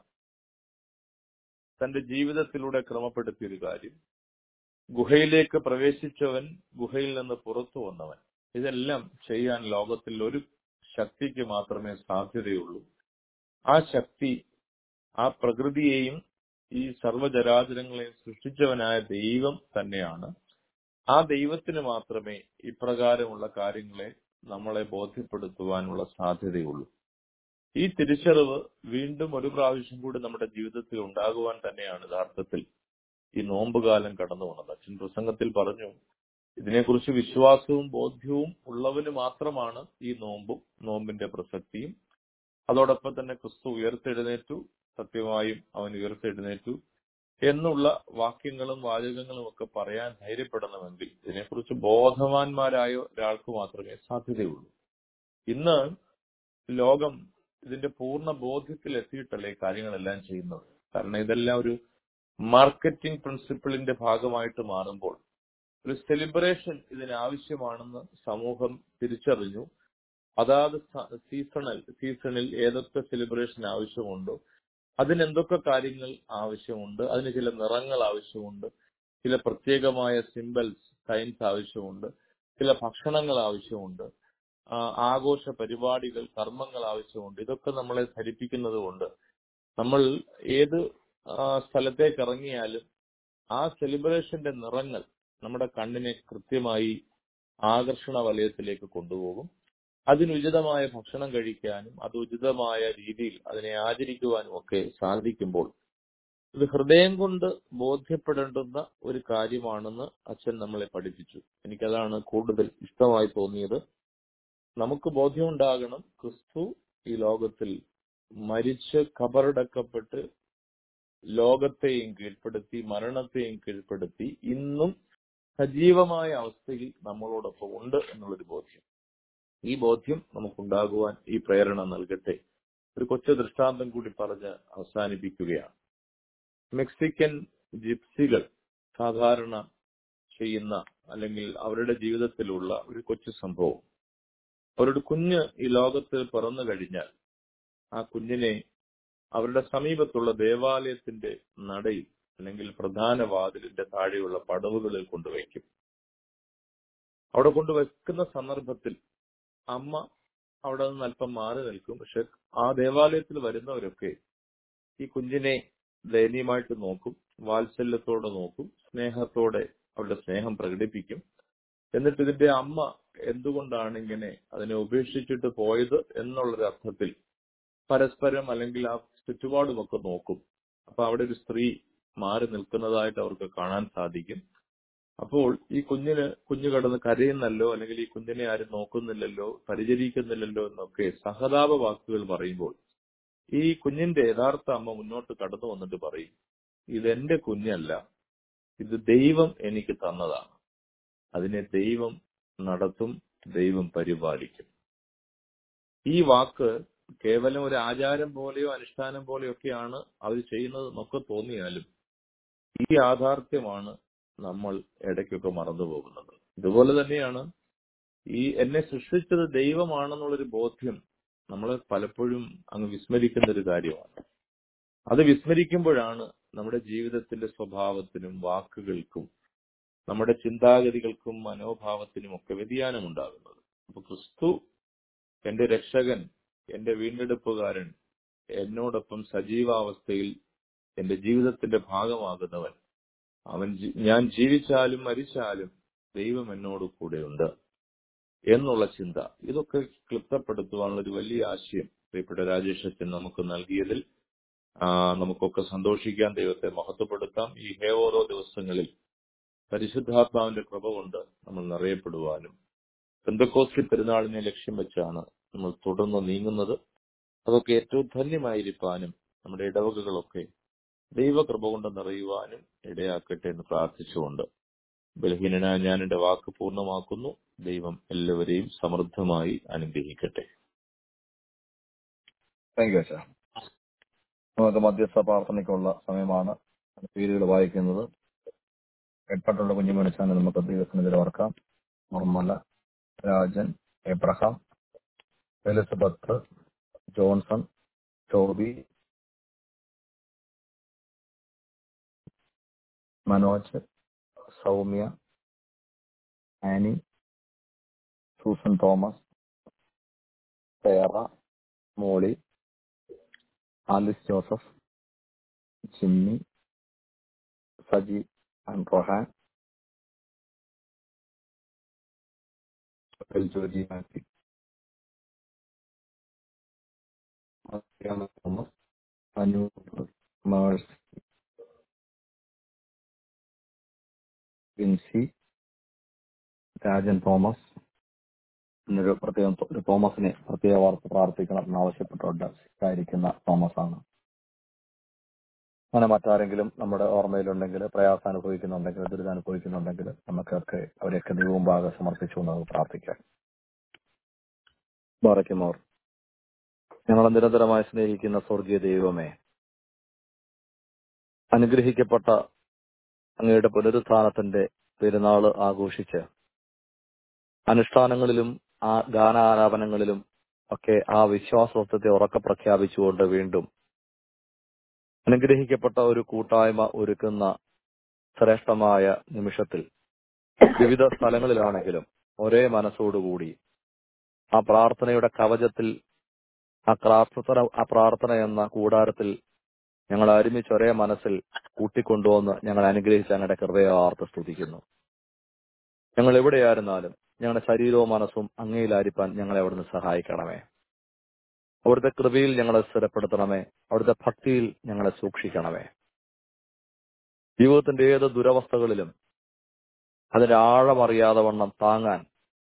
തന്റെ ജീവിതത്തിലൂടെ ക്രമപ്പെടുത്തിയ ഒരു കാര്യം ഗുഹയിലേക്ക് പ്രവേശിച്ചവൻ ഗുഹയിൽ നിന്ന് പുറത്തു വന്നവൻ ഇതെല്ലാം ചെയ്യാൻ ലോകത്തിൽ ഒരു ശക്തിക്ക് മാത്രമേ സാധ്യതയുള്ളൂ ആ ശക്തി ആ പ്രകൃതിയെയും ഈ സർവ്വചരാചരങ്ങളെയും സൃഷ്ടിച്ചവനായ ദൈവം തന്നെയാണ് ആ ദൈവത്തിന് മാത്രമേ ഇപ്രകാരമുള്ള കാര്യങ്ങളെ നമ്മളെ ബോധ്യപ്പെടുത്തുവാനുള്ള സാധ്യതയുള്ളൂ ഈ തിരിച്ചറിവ് വീണ്ടും ഒരു പ്രാവശ്യം കൂടി നമ്മുടെ ജീവിതത്തിൽ ഉണ്ടാകുവാൻ തന്നെയാണ് യഥാർത്ഥത്തിൽ ഈ നോമ്പുകാലം കടന്നു വന്നത് അച്ഛൻ പ്രസംഗത്തിൽ പറഞ്ഞു ഇതിനെക്കുറിച്ച് വിശ്വാസവും ബോധ്യവും ഉള്ളവന് മാത്രമാണ് ഈ നോമ്പും നോമ്പിന്റെ പ്രസക്തിയും അതോടൊപ്പം തന്നെ ക്രിസ്തു ഉയർത്തെഴുന്നേറ്റു സത്യമായും അവൻ ഉയർത്തെഴുന്നേറ്റു എന്നുള്ള വാക്യങ്ങളും വാചകങ്ങളും ഒക്കെ പറയാൻ ധൈര്യപ്പെടണമെങ്കിൽ ഇതിനെക്കുറിച്ച് ബോധവാന്മാരായ ഒരാൾക്ക് മാത്രമേ സാധ്യതയുള്ളൂ ഇന്ന് ലോകം ഇതിന്റെ പൂർണ്ണ ബോധ്യത്തിൽ എത്തിയിട്ടല്ലേ ഈ കാര്യങ്ങളെല്ലാം ചെയ്യുന്നത് കാരണം ഇതെല്ലാം ഒരു മാർക്കറ്റിംഗ് പ്രിൻസിപ്പിളിന്റെ ഭാഗമായിട്ട് മാറുമ്പോൾ ഒരു സെലിബ്രേഷൻ ഇതിനാവശ്യമാണെന്ന് സമൂഹം തിരിച്ചറിഞ്ഞു അതാത് സീസണൽ സീസണിൽ ഏതൊക്കെ സെലിബ്രേഷൻ ആവശ്യമുണ്ടോ അതിന് എന്തൊക്കെ കാര്യങ്ങൾ ആവശ്യമുണ്ട് അതിന് ചില നിറങ്ങൾ ആവശ്യമുണ്ട് ചില പ്രത്യേകമായ സിംബൽസ് സയൻസ് ആവശ്യമുണ്ട് ചില ഭക്ഷണങ്ങൾ ആവശ്യമുണ്ട് ആ, ആഘോഷ പരിപാടികൾ കർമ്മങ്ങൾ ആവശ്യമുണ്ട് ഇതൊക്കെ നമ്മളെ ധരിപ്പിക്കുന്നത് കൊണ്ട് നമ്മൾ ഏത് ആ, സ്ഥലത്തേക്ക് ഇറങ്ങിയാലും ആ സെലിബ്രേഷന്റെ നിറങ്ങൾ നമ്മുടെ കണ്ണിനെ കൃത്യമായി ആകർഷണ വലയത്തിലേക്ക് കൊണ്ടുപോകും അതിനുചിതമായ ഭക്ഷണം കഴിക്കാനും അത് ഉചിതമായ രീതിയിൽ അതിനെ ആചരിക്കുവാനും ഒക്കെ സാധിക്കുമ്പോൾ ഇത് ഹൃദയം കൊണ്ട് ബോധ്യപ്പെടേണ്ടുന്ന ഒരു കാര്യമാണെന്ന് അച്ഛൻ നമ്മളെ പഠിപ്പിച്ചു എനിക്കതാണ് കൂടുതൽ ഇഷ്ടമായി തോന്നിയത് നമുക്ക് ബോധ്യമുണ്ടാകണം ക്രിസ്തു ഈ ലോകത്തിൽ മരിച്ച് കബറടക്കപ്പെട്ട് ലോകത്തെയും കീഴ്പ്പെടുത്തി മരണത്തെയും കീഴ്പ്പെടുത്തി ഇന്നും സജീവമായ അവസ്ഥയിൽ നമ്മളോടൊപ്പം ഉണ്ട് എന്നുള്ളൊരു ബോധ്യം ഈ ബോധ്യം നമുക്കുണ്ടാകുവാൻ ഈ പ്രേരണ നൽകട്ടെ ഒരു കൊച്ചു ദൃഷ്ടാന്തം കൂടി പറഞ്ഞ് അവസാനിപ്പിക്കുകയാണ് മെക്സിക്കൻ ജിപ്സികൾ സാധാരണ ചെയ്യുന്ന അല്ലെങ്കിൽ അവരുടെ ജീവിതത്തിലുള്ള ഒരു കൊച്ചു സംഭവം അവരുടെ കുഞ്ഞ് ഈ ലോകത്തിൽ പിറന്നു കഴിഞ്ഞാൽ ആ കുഞ്ഞിനെ അവരുടെ സമീപത്തുള്ള ദേവാലയത്തിന്റെ നടയിൽ അല്ലെങ്കിൽ പ്രധാന വാതിലിന്റെ താഴെയുള്ള പടവുകളിൽ കൊണ്ടുവയ്ക്കും അവിടെ കൊണ്ടുവയ്ക്കുന്ന സന്ദർഭത്തിൽ അമ്മ അവിടെ നിന്ന് അല്പം മാറി നിൽക്കും പക്ഷെ ആ ദേവാലയത്തിൽ വരുന്നവരൊക്കെ ഈ കുഞ്ഞിനെ ദയനീയമായിട്ട് നോക്കും വാത്സല്യത്തോടെ നോക്കും സ്നേഹത്തോടെ അവരുടെ സ്നേഹം പ്രകടിപ്പിക്കും എന്നിട്ട് ഇതിന്റെ അമ്മ എന്തുകൊണ്ടാണ് ഇങ്ങനെ അതിനെ ഉപേക്ഷിച്ചിട്ട് പോയത് എന്നുള്ളൊരു അർത്ഥത്തിൽ പരസ്പരം അല്ലെങ്കിൽ ആ ചുറ്റുപാടുമൊക്കെ നോക്കും അപ്പൊ അവിടെ ഒരു സ്ത്രീ മാറി നിൽക്കുന്നതായിട്ട് അവർക്ക് കാണാൻ സാധിക്കും അപ്പോൾ ഈ കുഞ്ഞിന് കുഞ്ഞു കിടന്ന് കരയുന്നല്ലോ അല്ലെങ്കിൽ ഈ കുഞ്ഞിനെ ആരും നോക്കുന്നില്ലല്ലോ പരിചരിക്കുന്നില്ലല്ലോ എന്നൊക്കെ സഹതാപ വാക്കുകൾ പറയുമ്പോൾ ഈ കുഞ്ഞിന്റെ യഥാർത്ഥ അമ്മ മുന്നോട്ട് കടന്നു വന്നിട്ട് പറയും ഇതെന്റെ കുഞ്ഞല്ല ഇത് ദൈവം എനിക്ക് തന്നതാണ് അതിനെ ദൈവം നടത്തും ദൈവം പരിപാലിക്കും ഈ വാക്ക് കേവലം ഒരു ആചാരം പോലെയോ അനുഷ്ഠാനം പോലെയോ ഒക്കെയാണ് അവർ ചെയ്യുന്നത് എന്നൊക്കെ തോന്നിയാലും ഈ യാഥാർത്ഥ്യമാണ് നമ്മൾ ഇടയ്ക്കൊക്കെ മറന്നു പോകുന്നത് ഇതുപോലെ തന്നെയാണ് ഈ എന്നെ സൃഷ്ടിച്ചത് ദൈവമാണെന്നുള്ളൊരു ബോധ്യം നമ്മൾ പലപ്പോഴും അങ്ങ് വിസ്മരിക്കുന്ന ഒരു കാര്യമാണ് അത് വിസ്മരിക്കുമ്പോഴാണ് നമ്മുടെ ജീവിതത്തിന്റെ സ്വഭാവത്തിനും വാക്കുകൾക്കും നമ്മുടെ ചിന്താഗതികൾക്കും മനോഭാവത്തിനും ഒക്കെ വ്യതിയാനം ഉണ്ടാകുന്നത് അപ്പൊ ക്രിസ്തു എന്റെ രക്ഷകൻ എന്റെ വീണ്ടെടുപ്പുകാരൻ എന്നോടൊപ്പം സജീവാവസ്ഥയിൽ എന്റെ ജീവിതത്തിന്റെ ഭാഗമാകുന്നവൻ അവൻ ജി- ഞാൻ ജീവിച്ചാലും മരിച്ചാലും ദൈവം എന്നോട് കൂടെയുണ്ട് എന്നുള്ള ചിന്ത ഇതൊക്കെ ക്ലിപ്തപ്പെടുത്തുവാനുള്ള ഒരു വലിയ ആശയം പ്രിയപ്പെട്ട രാജേഷ് അച്ഛൻ നമുക്ക് നൽകിയതിൽ ആ, നമുക്കൊക്കെ സന്തോഷിക്കാൻ ദൈവത്തെ മഹത്വപ്പെടുത്താം ഈ ഹേ ഓരോ ദിവസങ്ങളിൽ പരിശുദ്ധാത്മാവിന്റെ കൃപ കൊണ്ട് നമ്മൾ നിറയപ്പെടുവാനും പെന്തക്കോസ്തി പെരുന്നാളിനെ ലക്ഷ്യം വെച്ചാണ് നമ്മൾ തുടർന്ന് നീങ്ങുന്നത് അതൊക്കെ ഏറ്റവും ധന്യമായിരിക്കാനും നമ്മുടെ ഇടവകകളൊക്കെ ദൈവകൃപ കൊണ്ട് നിറയുവാനും ഇടയാക്കട്ടെ എന്ന് പ്രാർത്ഥിച്ചുകൊണ്ട് ബലഹീനനായ ഞാൻ എന്റെ വാക്ക് പൂർണ്ണമാക്കുന്നു ദൈവം എല്ലാവരെയും സമൃദ്ധമായി അനുഗ്രഹിക്കട്ടെ താങ്ക് യു അച്ഛാ നമുക്ക് മധ്യസ്ഥ പ്രാർത്ഥനയ്ക്കുള്ള സമയമാണ് പേരുകൾ വായിക്കുന്നത് എട്ടട്ടുള്ള കുഞ്ഞു മനുഷ്യനെ നമുക്ക് ദൈവത്തിന് ഓർക്കാം നിർമ്മല രാജൻ എബ്രഹാം എലിസബത്ത് ജോൺസൺ ടോബി മനോജ് സൗമ്യ ആനി സൂസൻ തോമസ് സേറ മോളി ആലിസ് ജോസഫ് ജിമ്മി സജി ആൻഡ് റൊഹാൻ ജോജി മാത്യു മറിയാമ്മ തോമസ് അനൂപ് മേഴ്സി വിൻസി രാജൻ തോമസ് എന്നൊരു പ്രത്യേകം ഒരു തോമസിനെ പ്രത്യേക വാർത്ത പ്രാർത്ഥിക്കണം എന്നാവശ്യപ്പെട്ടുകൊണ്ട് ആയിരിക്കുന്ന തോമസ് ആണ് അങ്ങനെ മറ്റാരെങ്കിലും നമ്മുടെ ഓർമ്മയിലുണ്ടെങ്കിൽ പ്രയാസം അനുഭവിക്കുന്നുണ്ടെങ്കിൽ ദുരിതം അനുഭവിക്കുന്നുണ്ടെങ്കിൽ നമുക്കൊക്കെ അവരെയൊക്കെ ദൈവമുമ്പാകെ സമർപ്പിച്ചുകൊണ്ട് നമുക്ക് പ്രാർത്ഥിക്കാം ബാറയ്ക്കുമോർ ഞങ്ങളെ നിരന്തരമായി സ്നേഹിക്കുന്ന സ്വർഗീയ ദൈവമേ അനുഗ്രഹിക്കപ്പെട്ട അങ്ങയുടെ പുനരുത്ഥാനത്തിന്റെ പെരുന്നാള് ആഘോഷിച്ച് അനുഷ്ഠാനങ്ങളിലും ആ ഗാനാലാപനങ്ങളിലും ഒക്കെ ആ വിശ്വാസത്വത്തെ ഉറക്കെ പ്രഖ്യാപിച്ചുകൊണ്ട് വീണ്ടും അനുഗ്രഹിക്കപ്പെട്ട ഒരു കൂട്ടായ്മ ഒരുക്കുന്ന ശ്രേഷ്ഠമായ നിമിഷത്തിൽ വിവിധ സ്ഥലങ്ങളിലാണെങ്കിലും ഒരേ മനസ്സോടുകൂടി ആ പ്രാർത്ഥനയുടെ കവചത്തിൽ ആ പ്രാർത്ഥന ആ പ്രാർത്ഥന എന്ന കൂടാരത്തിൽ ഞങ്ങൾ ഒരുമിച്ച് ഒരേ മനസ്സിൽ കൂട്ടിക്കൊണ്ടുവന്ന് ഞങ്ങൾ അനുഗ്രഹിച്ച് ഞങ്ങളുടെ കൃപയെ ആർത്ത് സ്തുതിക്കുന്നു ഞങ്ങൾ എവിടെയായിരുന്നാലും ഞങ്ങളുടെ ശരീരവും മനസ്സും അങ്ങയിലായിരിക്കാൻ ഞങ്ങളെ അവിടുന്ന് സഹായിക്കണമേ അവിടുത്തെ കൃപയിൽ ഞങ്ങളെ സ്ഥിരപ്പെടുത്തണമേ അവിടുത്തെ ഭക്തിയിൽ ഞങ്ങളെ സൂക്ഷിക്കണമേ ജീവിതത്തിന്റെ ഏത് ദുരവസ്ഥകളിലും അതിന്റെ ആഴമറിയാതെ വണ്ണം താങ്ങാൻ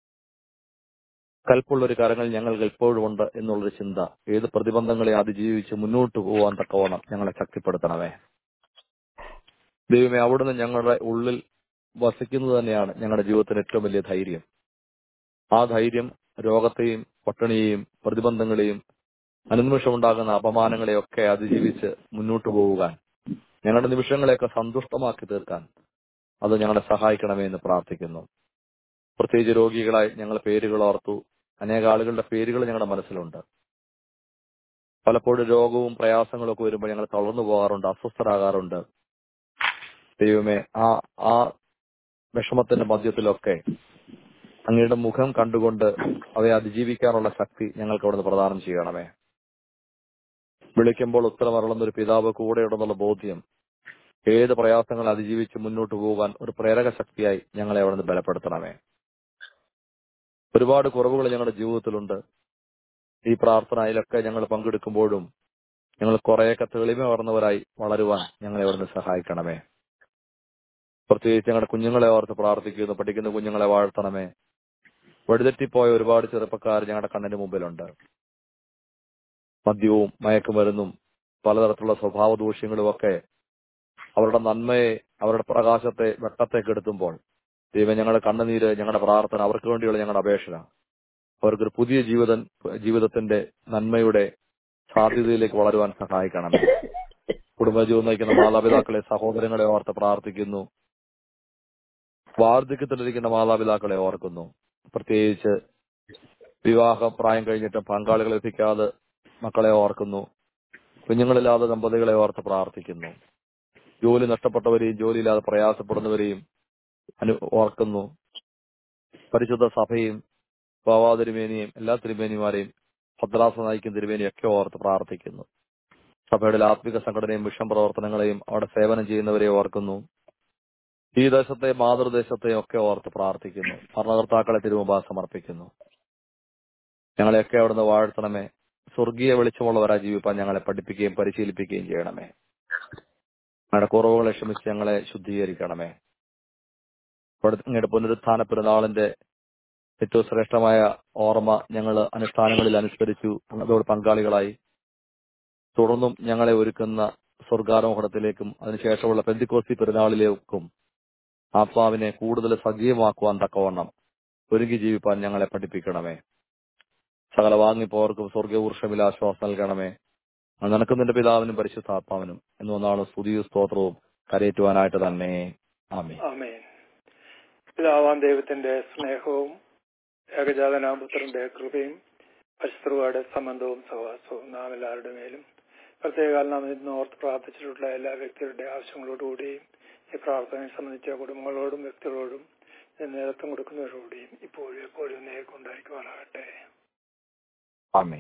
കൽപ്പുള്ളൊരു കരങ്ങൾ ഞങ്ങൾക്ക് എപ്പോഴും ഉണ്ട് എന്നുള്ളൊരു ചിന്ത ഏത് പ്രതിബന്ധങ്ങളെ അതിജീവിച്ച് മുന്നോട്ട് പോകാൻ തക്കവണ്ണം ഞങ്ങളെ ശക്തിപ്പെടുത്തണമേ ദൈവമേ അവിടുന്ന് ഞങ്ങളുടെ ഉള്ളിൽ വസിക്കുന്നത് തന്നെയാണ് ഞങ്ങളുടെ ജീവിതത്തിന് ഏറ്റവും വലിയ ധൈര്യം ആ ധൈര്യം രോഗത്തെയും പട്ടിണിയെയും പ്രതിബന്ധങ്ങളെയും അനുനിമിഷമുണ്ടാകുന്ന അപമാനങ്ങളെയൊക്കെ അതിജീവിച്ച് മുന്നോട്ട് പോവുക ഞങ്ങളുടെ നിമിഷങ്ങളെയൊക്കെ സന്തുഷ്ടമാക്കി തീർക്കാൻ അത് ഞങ്ങളെ സഹായിക്കണമേ എന്ന് പ്രാർത്ഥിക്കുന്നു പ്രത്യേകിച്ച് രോഗികളായി ഞങ്ങൾ പേരുകൾ ഓർത്തു അനേക ആളുകളുടെ പേരുകൾ ഞങ്ങളുടെ മനസ്സിലുണ്ട് പലപ്പോഴും രോഗവും പ്രയാസങ്ങളും ഒക്കെ വരുമ്പോൾ ഞങ്ങൾ തളർന്നു പോകാറുണ്ട് അസ്വസ്ഥരാകാറുണ്ട് ദൈവമേ ആ ആ വിഷമത്തിന്റെ മധ്യത്തിലൊക്കെ അങ്ങയുടെ മുഖം കണ്ടുകൊണ്ട് അവയെ അതിജീവിക്കാനുള്ള ശക്തി ഞങ്ങൾക്ക് അവിടുന്ന് പ്രദാനം ചെയ്യണമേ വിളിക്കുമ്പോൾ ഉത്തരമറളുന്ന ഒരു പിതാവ് കൂടെയുണ്ടെന്നുള്ള ബോധ്യം ഏത് പ്രയാസങ്ങൾ അതിജീവിച്ച് മുന്നോട്ട് പോകാൻ ഒരു പ്രേരക ശക്തിയായി ഞങ്ങളെ അവിടുന്ന് ബലപ്പെടുത്തണമേ ഒരുപാട് കുറവുകൾ ഞങ്ങളുടെ ജീവിതത്തിലുണ്ട് ഈ പ്രാർത്ഥനയിലൊക്കെ ഞങ്ങൾ പങ്കെടുക്കുമ്പോഴും ഞങ്ങൾ കുറേയൊക്കെ തെളിമ വളരുവാൻ ഞങ്ങളെ അവിടുന്ന് സഹായിക്കണമേ പ്രത്യേകിച്ച് ഞങ്ങളുടെ കുഞ്ഞുങ്ങളെ ഓർത്ത് പ്രാർത്ഥിക്കുന്നു പഠിക്കുന്ന കുഞ്ഞുങ്ങളെ വാഴ്ത്തണമേ വഴിതെറ്റിപ്പോയ ഒരുപാട് ചെറുപ്പക്കാർ ഞങ്ങളുടെ കണ്ണിന് മുമ്പിലുണ്ട് മദ്യവും മയക്കുമരുന്നും പലതരത്തിലുള്ള സ്വഭാവ ദൂഷ്യങ്ങളും ഒക്കെ അവരുടെ നന്മയെ അവരുടെ പ്രകാശത്തെ വെട്ടത്തെ കെടുത്തുമ്പോൾ ദൈവം ഞങ്ങളുടെ കണ്ണുനീര് ഞങ്ങളുടെ പ്രാർത്ഥന അവർക്ക് വേണ്ടിയുള്ള ഞങ്ങളുടെ അപേക്ഷ അവർക്കൊരു പുതിയ ജീവിതം ജീവിതത്തിന്റെ നന്മയുടെ സാധ്യതയിലേക്ക് വളരുവാൻ സഹായിക്കണം കുടുംബജീവൻ നയിക്കുന്ന മാതാപിതാക്കളെ സഹോദരങ്ങളെ ഓർത്ത് പ്രാർത്ഥിക്കുന്നു വാർദ്ധക്യത്തിലിരിക്കുന്ന മാതാപിതാക്കളെ ഓർക്കുന്നു പ്രത്യേകിച്ച് വിവാഹ പ്രായം കഴിഞ്ഞിട്ട് പങ്കാളികൾ ലഭിക്കാതെ മക്കളെ ഓർക്കുന്നു കുഞ്ഞുങ്ങളില്ലാതെ ദമ്പതികളെ ഓർത്ത് പ്രാർത്ഥിക്കുന്നു ജോലി നഷ്ടപ്പെട്ടവരെയും ജോലിയില്ലാതെ പ്രയാസപ്പെടുന്നവരെയും അനു ഓർക്കുന്നു പരിശുദ്ധ സഭയും ബാവാ തിരുമേനിയും എല്ലാ തിരുമേനിമാരെയും ഭദ്രാസ നയിക്കുന്ന തിരുമേനിയും ഒക്കെ ഓർത്ത് പ്രാർത്ഥിക്കുന്നു സഭയുടെ ആത്മിക സംഘടനയും മിഷൻ പ്രവർത്തനങ്ങളെയും അവിടെ സേവനം ചെയ്യുന്നവരെ ഓർക്കുന്നു ഈ ദേശത്തെ മാതൃദേശത്തെയും ഒക്കെ ഓർത്ത് പ്രാർത്ഥിക്കുന്നു ഭരണകർത്താക്കളെ തിരുമുമ്പാ സമർപ്പിക്കുന്നു ഞങ്ങളെയൊക്കെ അവിടുന്ന് വാഴ്ത്തണമേ സ്വർഗീയ വെളിച്ചമുള്ളവരാ ജീവിപ്പാൻ ഞങ്ങളെ പഠിപ്പിക്കുകയും പരിശീലിപ്പിക്കുകയും ചെയ്യണമേ ഞങ്ങളുടെ കുറവുകളെ ക്ഷമിച്ച് ഞങ്ങളെ ശുദ്ധീകരിക്കണമേ അങ്ങയുടെ പുനരുത്ഥാന പെരുന്നാളിന്റെ ഏറ്റവും ശ്രേഷ്ഠമായ ഓർമ്മ ഞങ്ങൾ അനുഷ്ഠാനങ്ങളിൽ അനുസ്മരിച്ചു അതോട് പങ്കാളികളായി തുടർന്നും ഞങ്ങളെ ഒരുക്കുന്ന സ്വർഗാരോഹണത്തിലേക്കും അതിനുശേഷമുള്ള പെന്തിക്കോസ്തി പെരുന്നാളിലേക്കും ആത്മാവിനെ കൂടുതൽ സജീവമാക്കുവാൻ തക്കവണ്ണം ഒരുങ്ങി ജീവിപ്പാൻ ഞങ്ങളെ പഠിപ്പിക്കണമേ സകല വാങ്ങിപ്പോർക്കും സ്വർഗീയ ആശ്വാസം നൽകണമേ നിനക്കും നിന്റെ പിതാവിനും പരിശുദ്ധാത്മാവിനും എന്ന് ഒന്നാണ് സ്തുതിയും സ്തോത്രവും കരയേറ്റുവാനായിട്ട് തന്നെ ആമേ ആമേൻ പിതാവാൻ ദൈവത്തിന്റെ സ്നേഹവും ഏകജാതനാപുത്രന്റെ കൃപയും പരിശുദ്ധയുടെ സംബന്ധവും സഹവാസവും നാം എല്ലാവരുടെ മേലും പ്രത്യേകാൽ നാം ഇന്ന് ഓർത്ത് പ്രാർത്ഥിച്ചിട്ടുള്ള എല്ലാ വ്യക്തികളുടെ ആവശ്യങ്ങളോടുകൂടിയും ഈ പ്രാർത്ഥനയെ സംബന്ധിച്ച കുടുംബങ്ങളോടും വ്യക്തികളോടും നേതൃത്വം കൊടുക്കുന്നവരോടുകൂടിയും ഇപ്പോഴും എപ്പോഴും നേരിക്കൊണ്ടായിരിക്കുവാനാകട്ടെ ആമേ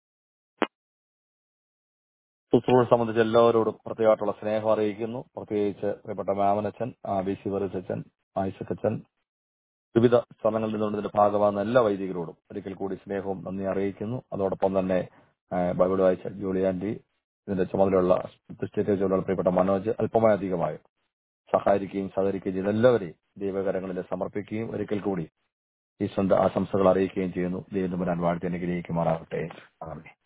ശുശ്രൂഷ സംബന്ധിച്ച് എല്ലാവരോടും പ്രത്യേകമായിട്ടുള്ള സ്നേഹം അറിയിക്കുന്നു പ്രത്യേകിച്ച് പ്രിയപ്പെട്ട മാമനച്ചൻ ബി സി വറിച്ചൻ ആയിഷക്കച്ചൻ വിവിധ സ്ഥലങ്ങളിൽ നിന്നുകൊണ്ട് ഇതിന്റെ ഭാഗമാകുന്ന എല്ലാ വൈദികരോടും ഒരിക്കൽ കൂടി സ്നേഹവും നന്ദി അറിയിക്കുന്നു അതോടൊപ്പം തന്നെ ബൈബിൾ വായിച്ച ജൂലിയാൻഡി ഇതിന്റെ ചുമതലയുള്ള സ്റ്റേറ്റ് ചുമതലയുള്ള പ്രിയപ്പെട്ട മനോജ് അല്പമായ അധികമായും സഹായിക്കുകയും സഹകരിക്കുകയും ചെയ്യുന്ന എല്ലാവരെയും ദൈവകരങ്ങളിൽ സമർപ്പിക്കുകയും ഒരിക്കൽ കൂടി ഈ സ്വന്തം ആശംസകൾ അറിയിക്കുകയും ചെയ്യുന്നു ദൈവം വരാൻ വാഴ്ത്തി അനുഗ്രഹിക്കുമാറാകട്ടെ ആമേ